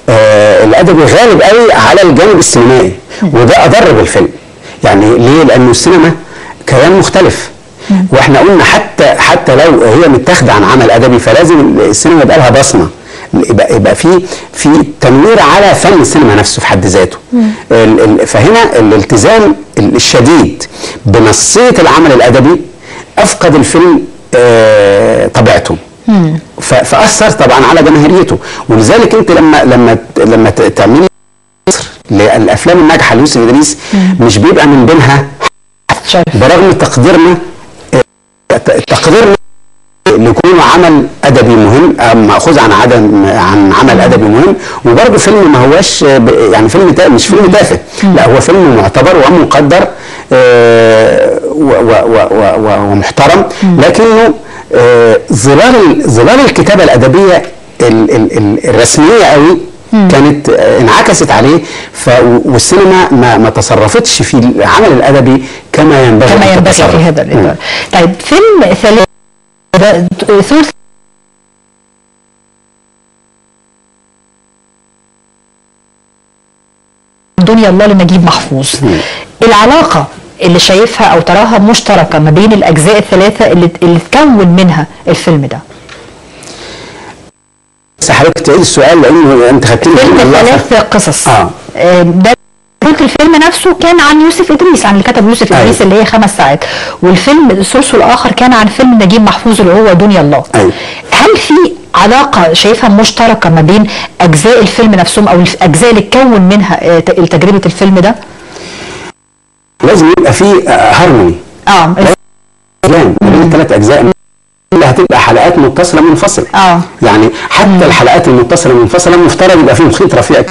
آه الادبي غالب قوي على الجانب السينمائي وده اضر بالفيلم يعني ليه لانه السينما كيان مختلف واحنا قلنا حتى حتى لو هي متاخده عن عمل ادبي فلازم السينما يبقى لها بصمه يبقى يبقى في في تنوير على فن السينما نفسه في حد ذاته ال- ال- فهنا الالتزام ال- الشديد بنصيه العمل الادبي افقد الفيلم آه، طبيعته ف- فاثر طبعا على جماهيريته ولذلك انت لما لما لما ت- تعملي مصر للافلام الناجحه ليوسف ادريس مش بيبقى من بينها شايف برغم تقديرنا آه، ت- تقديرنا لكونه عمل ادبي مهم آه، ماخوذ عن عدم عن عمل ادبي مهم وبرضه فيلم ما هوش آه، ب- يعني فيلم تا- مش فيلم تافه لا هو فيلم معتبر ومقدر آه، و- و- و- و- و- ومحترم لكنه آه، ظلال ال- ظلال الكتابه الادبيه ال- ال- ال- الرسميه قوي كانت آه، انعكست عليه ف والسينما ما ما تصرفتش في العمل الادبي كما ينبغي كما أن ينبغي تتصرف. في هذا الإطار طيب فيلم ثلاثة ده ثلث دنيا الله لنجيب محفوظ العلاقة اللي شايفها أو تراها مشتركة ما بين الأجزاء الثلاثة اللي اللي تكون منها الفيلم ده بس حضرتك تعيد السؤال لانه انت خدتني فيلم في اللقطة. ثلاث قصص آه. آه، ده قلت الفيلم نفسه كان عن يوسف ادريس عن اللي كتب يوسف أيوة. ادريس اللي هي خمس ساعات والفيلم الثلث الاخر كان عن فيلم نجيب محفوظ اللي هو دنيا الله أيوة. هل في علاقه شايفها مشتركه ما بين اجزاء الفيلم نفسهم او الاجزاء اللي تكون منها آه، ت- تجربه الفيلم ده؟ لازم يبقى في هارموني اه كلام ما بين الثلاث اجزاء اللي هتبقى حلقات متصله منفصله اه يعني حتى الحلقات المتصله منفصله مفترض يبقى فيهم خيط رفيع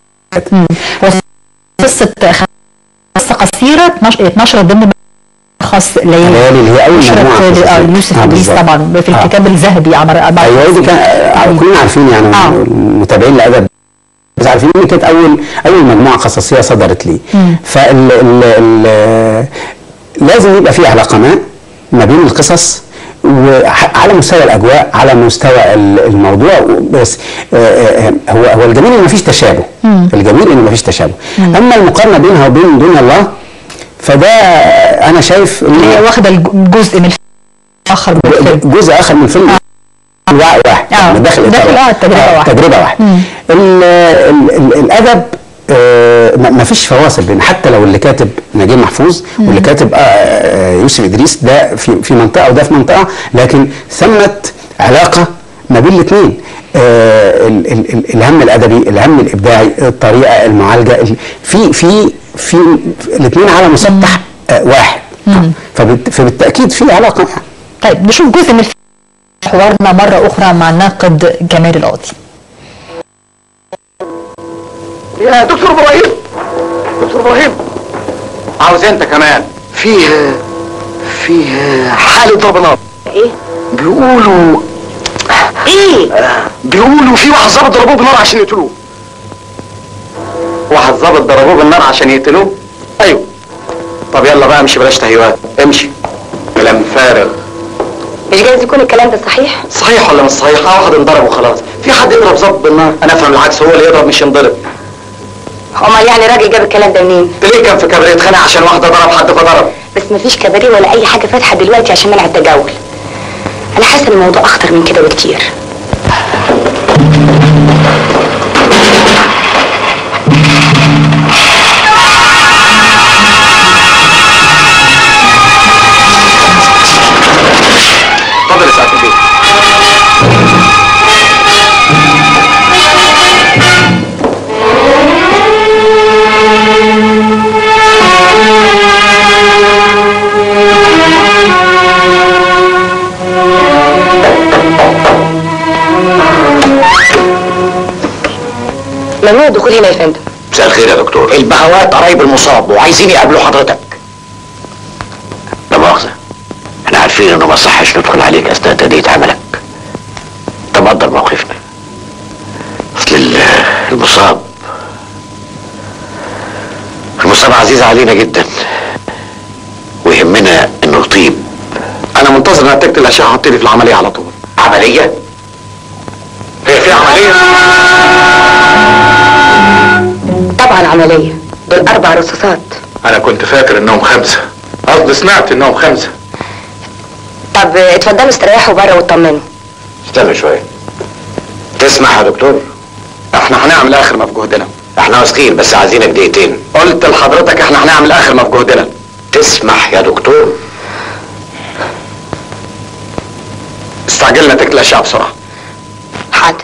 قصه قصه قصيره اتنش- اتنشرت ضمن خاص ليالي ليالي اللي هي أول نشرت مجموعة آه، قصصية. يوسف آه، ادريس بالظبط. طبعا في آه. الكتاب الذهبي عمر عمر ايوه دي كان آه، كلنا عارفين يعني آه. المتابعين لادب بس عارفين ان كانت اول اول مجموعه قصصيه صدرت لي فال ال ال لازم يبقى في علاقه ما ما بين القصص وعلى مستوى الاجواء على مستوى ال- الموضوع بس آه، آه، هو هو الجميل ان مفيش تشابه الجميل ان مفيش تشابه اما المقارنه بينها وبين دنيا الله فده انا شايف اللي هي ان واخده الجزء من الفيلم اخر من الفيلم جزء اخر من الفيلم وعي واحد آه. يعني داخل داخل إطار آه، واحد. تجربة آه، واحدة. تجربه واحده ال- ال- ال- الادب آه، ما ما فيش فواصل بين حتى لو اللي كاتب نجيب محفوظ واللي كاتب آه، آه، يوسف ادريس ده في في منطقه وده في منطقه لكن ثمت علاقه ما بين الاثنين الهم الادبي الهم الابداعي الطريقه المعالجه ال- في في في الاثنين على مسطح آه، واحد فبالت- فبالتاكيد في علاقه يعني طيب نشوف جزء من الفيلم حوارنا مره اخرى مع الناقد جمال القاضي يا دكتور ابراهيم دكتور ابراهيم عاوز انت كمان فيه فيه حالة ضرب نار ايه بيقولوا ايه بيقولوا في واحد ظابط ضربوه بالنار عشان يقتلوه واحد ظابط ضربوه بالنار عشان يقتلوه ايوه طب يلا بقى امشي بلاش تهيؤات امشي كلام فارغ مش جايز يكون الكلام ده صحيح صحيح ولا مش صحيح اه واحد انضرب وخلاص في حد يضرب ظابط بالنار انا افهم العكس هو اللي يضرب مش ينضرب امال يعني راجل جاب الكلام ده منين ليه كان في كبريت اتخانق عشان واحده ضرب حد فضرب بس مفيش كباريه ولا اي حاجه فاتحه دلوقتي عشان منع التجول انا حاسه ان الموضوع اخطر من كده بكتير اتفضل يا سعاده البيت ممنوع الدخول هنا يا فندم مساء الخير يا دكتور البهوات قرايب المصاب وعايزين يقابلوا حضرتك لا مؤاخذة احنا عارفين انه ما صحش ندخل عليك اثناء تأدية عملك طب قدر موقفنا اصل ال- المصاب المصاب عزيز علينا جدا ويهمنا انه يطيب انا منتظر نتيجه الاشعه حط لي في العمليه على طول عملية هي في عمليه طبعا عمليه دول اربع رصاصات انا كنت فاكر انهم خمسة قصدي سمعت انهم خمسة طب اتفضلوا استريحوا بره واطمنوا استنى شوية تسمح يا دكتور احنا هنعمل اخر ما في جهدنا احنا واثقين بس عايزينك دقيقتين قلت لحضرتك احنا هنعمل اخر ما في جهدنا تسمح يا دكتور استعجلنا تكل الاشعه بسرعه حاضر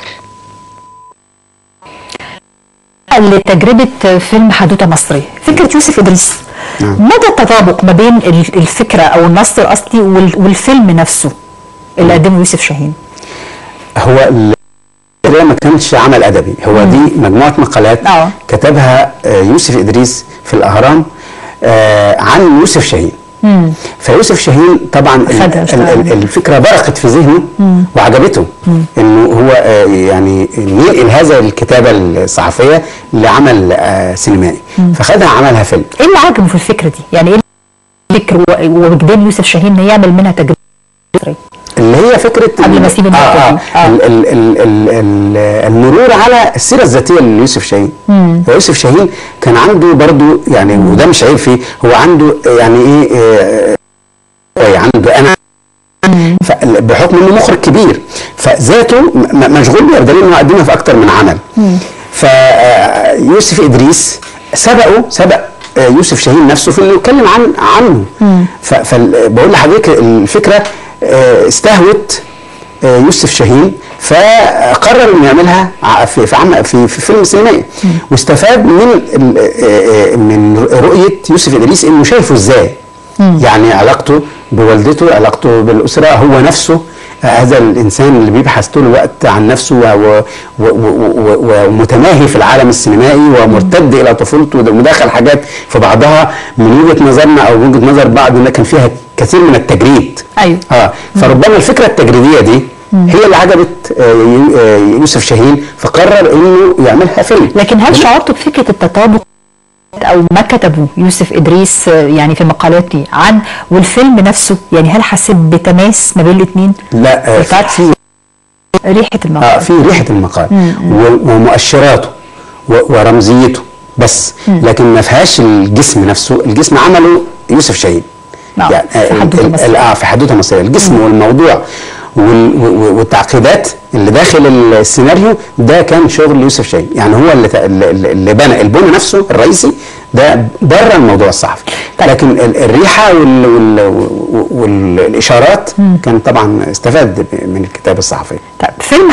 لتجربة فيلم حدوتة مصرية فكرة يوسف إدريس مدى التطابق ما بين ال- الفكرة أو النص الأصلي وال- والفيلم نفسه اللي قدمه يوسف شاهين هو ال- ده ما كانش عمل ادبي هو دي مجموعه مقالات آه. كتبها آه، يوسف ادريس في الاهرام آه، عن يوسف شاهين فيوسف شاهين طبعا ال- خدها ال- اشتغل. ال- الفكره برقت في ذهنه وعجبته انه هو آه، يعني ينقل هذا الكتابه الصحفيه لعمل آه، سينمائي فخدها عملها فيلم إيه اللي عجبه في الفكرة دي؟ يعني إيه الفكر و- ووجدان يوسف شاهين إنه يعمل منها تجربة مصرية؟ اللي هي فكره قبل ما أسيب آه النقطة آه دي. آه. ال ال ال ال ال المرور على السيره الذاتيه ليوسف شاهين يوسف شاهين كان عنده برضو يعني وده مش عيب فيه هو عنده يعني ايه آه، آه، عنده انا ف- بحكم انه مخرج كبير فذاته م- م- مشغول بيها بدليل انه قدمها في اكتر من عمل فيوسف ادريس سبقه سبق آه، يوسف شاهين نفسه في انه يتكلم عن عنه فبقول لحضرتك الفكره آه، استهوت آه، يوسف شاهين فقرر انه يعملها ع- في في, عم في, في فيلم سينمائي واستفاد من ال- آه، آه، من رؤيه يوسف ادريس انه شايفه ازاي يعني علاقته بوالدته علاقته بالاسره هو نفسه آه، هذا الانسان اللي بيبحث طول الوقت عن نفسه و- و- و- و- ومتماهي في العالم السينمائي ومرتد الى طفولته وده- ودخل حاجات في بعضها من وجهه نظرنا او وجهه نظر بعض انها كان فيها كثير من التجريد أيوة. اه فربما الفكره التجريديه دي هي اللي عجبت آه، يو- آه، يوسف شاهين فقرر انه يعملها فيلم لكن هل شعرتوا بفكرة التطابق أو ما كتبه يوسف إدريس آه، يعني في المقالات دي عن والفيلم نفسه يعني هل حسيت بتماس ما بين الاثنين؟ لا آه، بالفعل. في ريحة اه المقال في ريحه المقال و- ومؤشراته و- ورمزيته بس لكن ما فيهاش الجسم نفسه الجسم عمله يوسف شاهين نعم، يعني في آه، حدوتة ال- ال- مصرية. اه في حدوته مصريه الجسم والموضوع وال- و- و- والتعقيدات اللي داخل السيناريو ده كان شغل يوسف شاهين يعني هو اللي ت- اللي اللي بنى البنى نفسه الرئيسي ده بره الموضوع الصحفي طيب. لكن ال- الريحه وال- وال- وال- والاشارات كان طبعا استفاد ب- من الكتابه الصحفيه طيب فيلم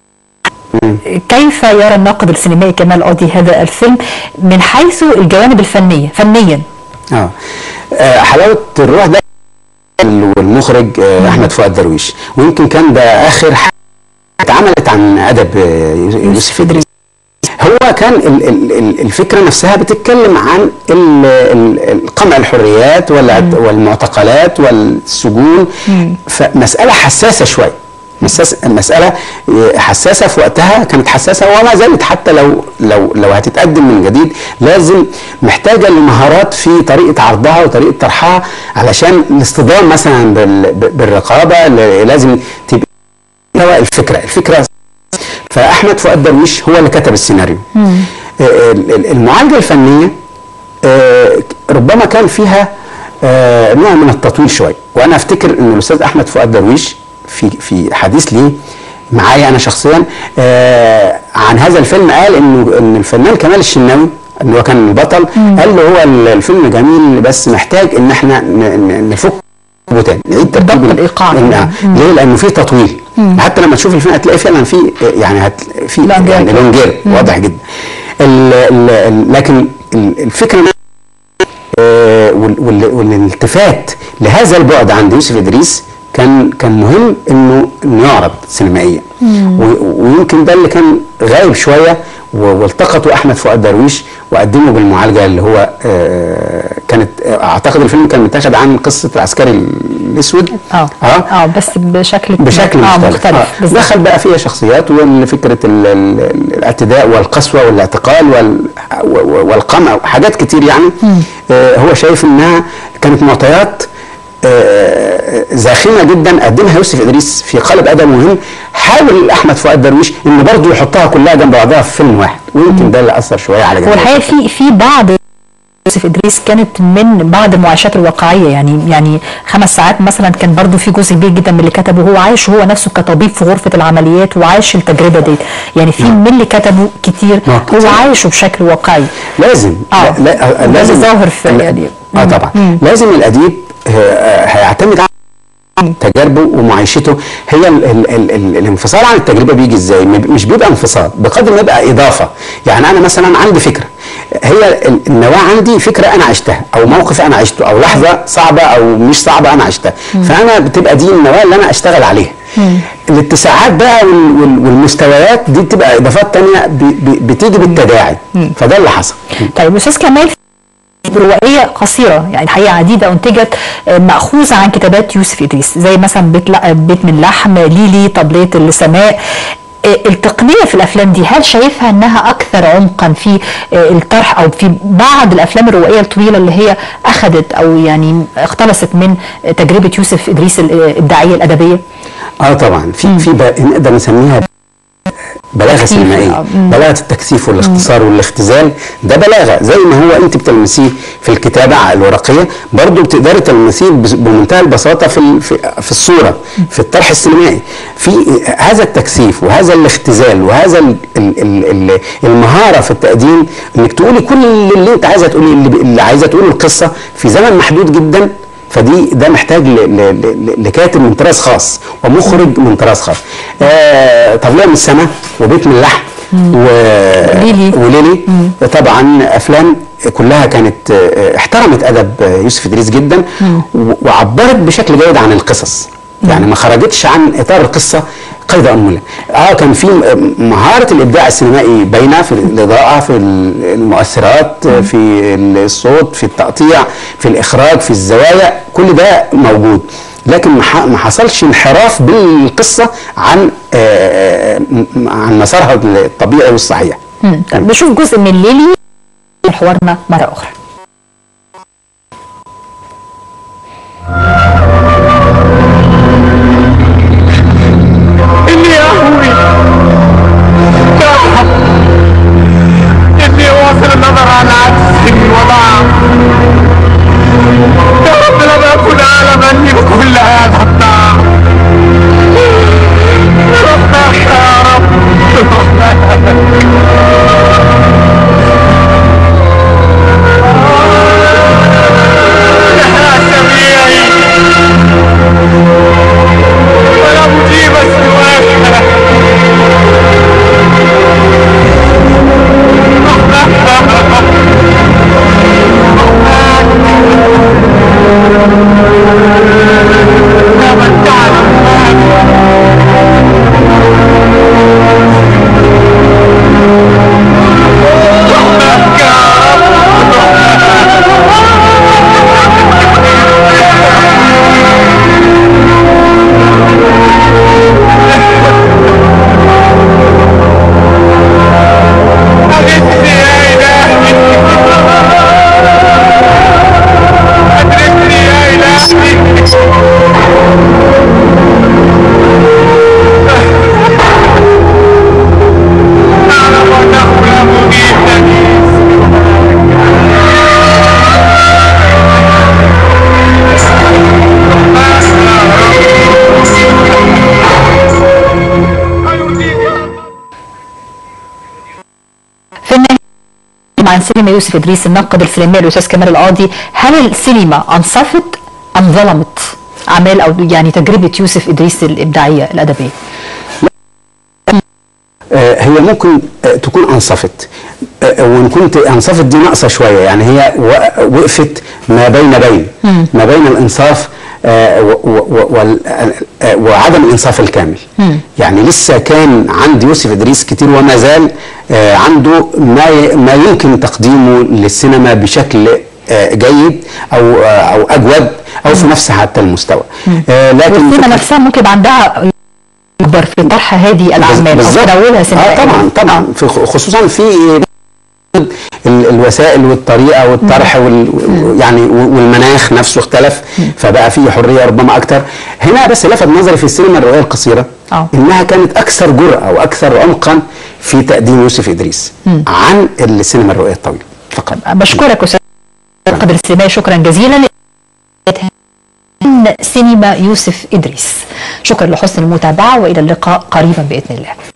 كيف يرى الناقد السينمائي كمال قاضي هذا الفيلم من حيث الجوانب الفنية فنيا اه آه، حلاوه الروح ده والمخرج آه، احمد فؤاد درويش ويمكن كان ده اخر حاجه اتعملت عن ادب آه، يوسف ادريس هو كان ال- ال- ال- الفكره نفسها بتتكلم عن ال- ال- ال- قمع الحريات والع- والمعتقلات والسجون فمساله حساسه شويه مساس- مسألة حساسة في وقتها كانت حساسة وما زالت حتى لو لو لو هتتقدم من جديد لازم محتاجة لمهارات في طريقة عرضها وطريقة طرحها علشان الاصطدام مثلا بال- بالرقابة ل- لازم تبقى هو الفكرة الفكرة فأحمد فؤاد درويش هو اللي كتب السيناريو آه، ال- ال- المعالجة الفنية آه، ربما كان فيها آه، نوع من التطويل شويه وانا افتكر ان الاستاذ احمد فؤاد درويش في في حديث ليه معايا انا شخصيا آه، عن هذا الفيلم قال انه ان الفنان كمال الشناوي اللي هو كان البطل قال له هو ال- الفيلم جميل بس محتاج ان احنا ن- ن- نفك تاني نعيد ترتيب ضبط ال- الإيقاع إن- كمان. ليه؟ لانه في تطويل حتى لما تشوف الفيلم هتلاقي فعلا في يعني هت في لونجير يعني كده. لونجير واضح جدا ال ال ال لكن ال- الفكره آه، وال- وال- والالتفات لهذا البعد عند يوسف ادريس كان كان مهم انه انه يعرض سينمائيا و- ويمكن ده اللي كان غايب شويه و- والتقطوا احمد فؤاد درويش وقدموا بالمعالجه اللي هو آه، كانت آه، اعتقد الفيلم كان متاخد عن قصه العسكري الاسود اه اه بس بشكل بشكل آه مختلف, مختلف آه. بالظبط. دخل بقى فيها شخصيات وفكره ال- ال- الاعتداء والقسوه والاعتقال وال- و- و- والقمع وحاجات كتير يعني آه هو شايف انها كانت معطيات آه، زاخمه جدا قدمها يوسف ادريس في قالب ادب مهم حاول احمد فؤاد درويش انه برضه يحطها كلها جنب بعضها في فيلم واحد ويمكن ده اللي اثر شويه على جمال والحقيقه في في بعض يوسف ادريس كانت من بعض المعايشات الواقعيه يعني يعني خمس ساعات مثلا كان برضو في جزء كبير جدا من اللي كتبه هو عايش هو نفسه كطبيب في غرفه العمليات وعايش التجربه دي يعني في من اللي كتبه كتير نعم، هو كتير. عايشه بشكل واقعي لازم آه. لا لا ده لازم ظاهر في لا- يعني اه مم. طبعا مم. لازم الاديب آه، هيعتمد على تجاربه ومعيشته هي ال ال ال ال الانفصال عن التجربه بيجي ازاي؟ ما بي- مش بيبقى انفصال بقدر ما يبقى اضافه يعني انا مثلا عندي فكره هي ال- النواه عندي فكره انا عشتها او موقف انا عشته او لحظه صعبه او مش صعبه انا عشتها فانا بتبقى دي النواه اللي انا اشتغل عليها الاتساعات بقى وال- وال- والمستويات دي بتبقى اضافات تانية بي- بي- بتيجي بالتداعي فده اللي حصل طيب استاذ كمال روائيه قصيره يعني الحقيقه عديده انتجت آه، ماخوذه عن كتابات يوسف ادريس زي مثلا بيت لا بيت من لحم ليلي طبليه السماء آه، التقنيه في الافلام دي هل شايفها انها اكثر عمقا في آه، الطرح او في بعض الافلام الروائيه الطويله اللي هي اخذت او يعني اقتبست من آه، تجربه يوسف ادريس الابداعيه الادبيه؟ اه طبعا في في ب- نقدر نسميها بلاغه تكثيف، سينمائيه آه، مم. بلاغه التكثيف والاختصار والاختزال ده بلاغه زي ما هو انت بتلمسيه في الكتابه الورقيه برضو بتقدري تلمسيه بس- بمنتهى البساطه في ال- في, في الصوره في الطرح السينمائي في هذا التكثيف وهذا الاختزال وهذا ال ال ال ال المهاره في التقديم انك تقولي كل اللي انت عايزه تقولي اللي, اللي عايزه تقوله القصه في زمن محدود جدا فدي ده محتاج ل- ل- ل- لكاتب من طراز خاص ومخرج من طراز خاص آه طبلية من السماء وبيت من اللحم و... وليلي. وليلي طبعا افلام كلها كانت آه، احترمت ادب آه، يوسف ادريس جدا و- وعبرت بشكل جيد عن القصص يعني ما خرجتش عن اطار القصه قيد انمله اه كان في م- مهاره الابداع السينمائي باينه في الاضاءه في ال- المؤثرات آه، في الصوت في التقطيع في الاخراج في الزوايا كل ده موجود لكن ما ح- ما حصلش انحراف بالقصه عن آه، م- عن مسارها الطبيعي والصحيح مم. طيب نشوف جزء من ليلي حوارنا مره اخرى إني أهوي تضحك إني أواصل النظر على عكس وضعف يا رب لم أكن أعلم أني بكل هذا الضعف ربك يا رب يا سميعي ولا مجيب سواك يا من تعلم رحمك يا أغثني يا إلهي أدركني يا إلهي أعلم أنه لا مجيب لي في النهايه عن سينما يوسف ادريس الناقد السينمائي الاستاذ كمال القاضي هل السينما انصفت ام ظلمت اعمال او يعني تجربه يوسف ادريس الابداعيه الادبيه؟ آه، هي ممكن آه، تكون انصفت آه، وان كنت انصفت دي ناقصه شويه يعني هي و- وقفت ما بين بين ما بين الانصاف آه، و- و- و- وال- آه، وعدم الانصاف الكامل يعني لسه كان عند يوسف ادريس كتير وما زال آه، عنده ما ي- ما يمكن تقديمه للسينما بشكل آه، جيد او آه، او اجود او في نفس حتى المستوى آه، لكن والسينما فكرة- نفسها ممكن يبقى عندها اكبر في طرح هذه الاعمال او بالظبط. تناولها سينمائيا اه طبعا طبعا في خصوصا في ال- الوسائل والطريقه والطرح وال و- يعني و- والمناخ نفسه اختلف فبقى في حريه ربما اكتر هنا بس لفت نظري في السينما الروايه القصيره آه. انها كانت اكثر جرأه واكثر عمقا في تقديم يوسف ادريس عن السينما الروايه الطويله فقط بشكرك استاذ قدر السينمائي شكرا جزيلا سينما يوسف إدريس شكرا لحسن المتابعة وإلى اللقاء قريبا بإذن الله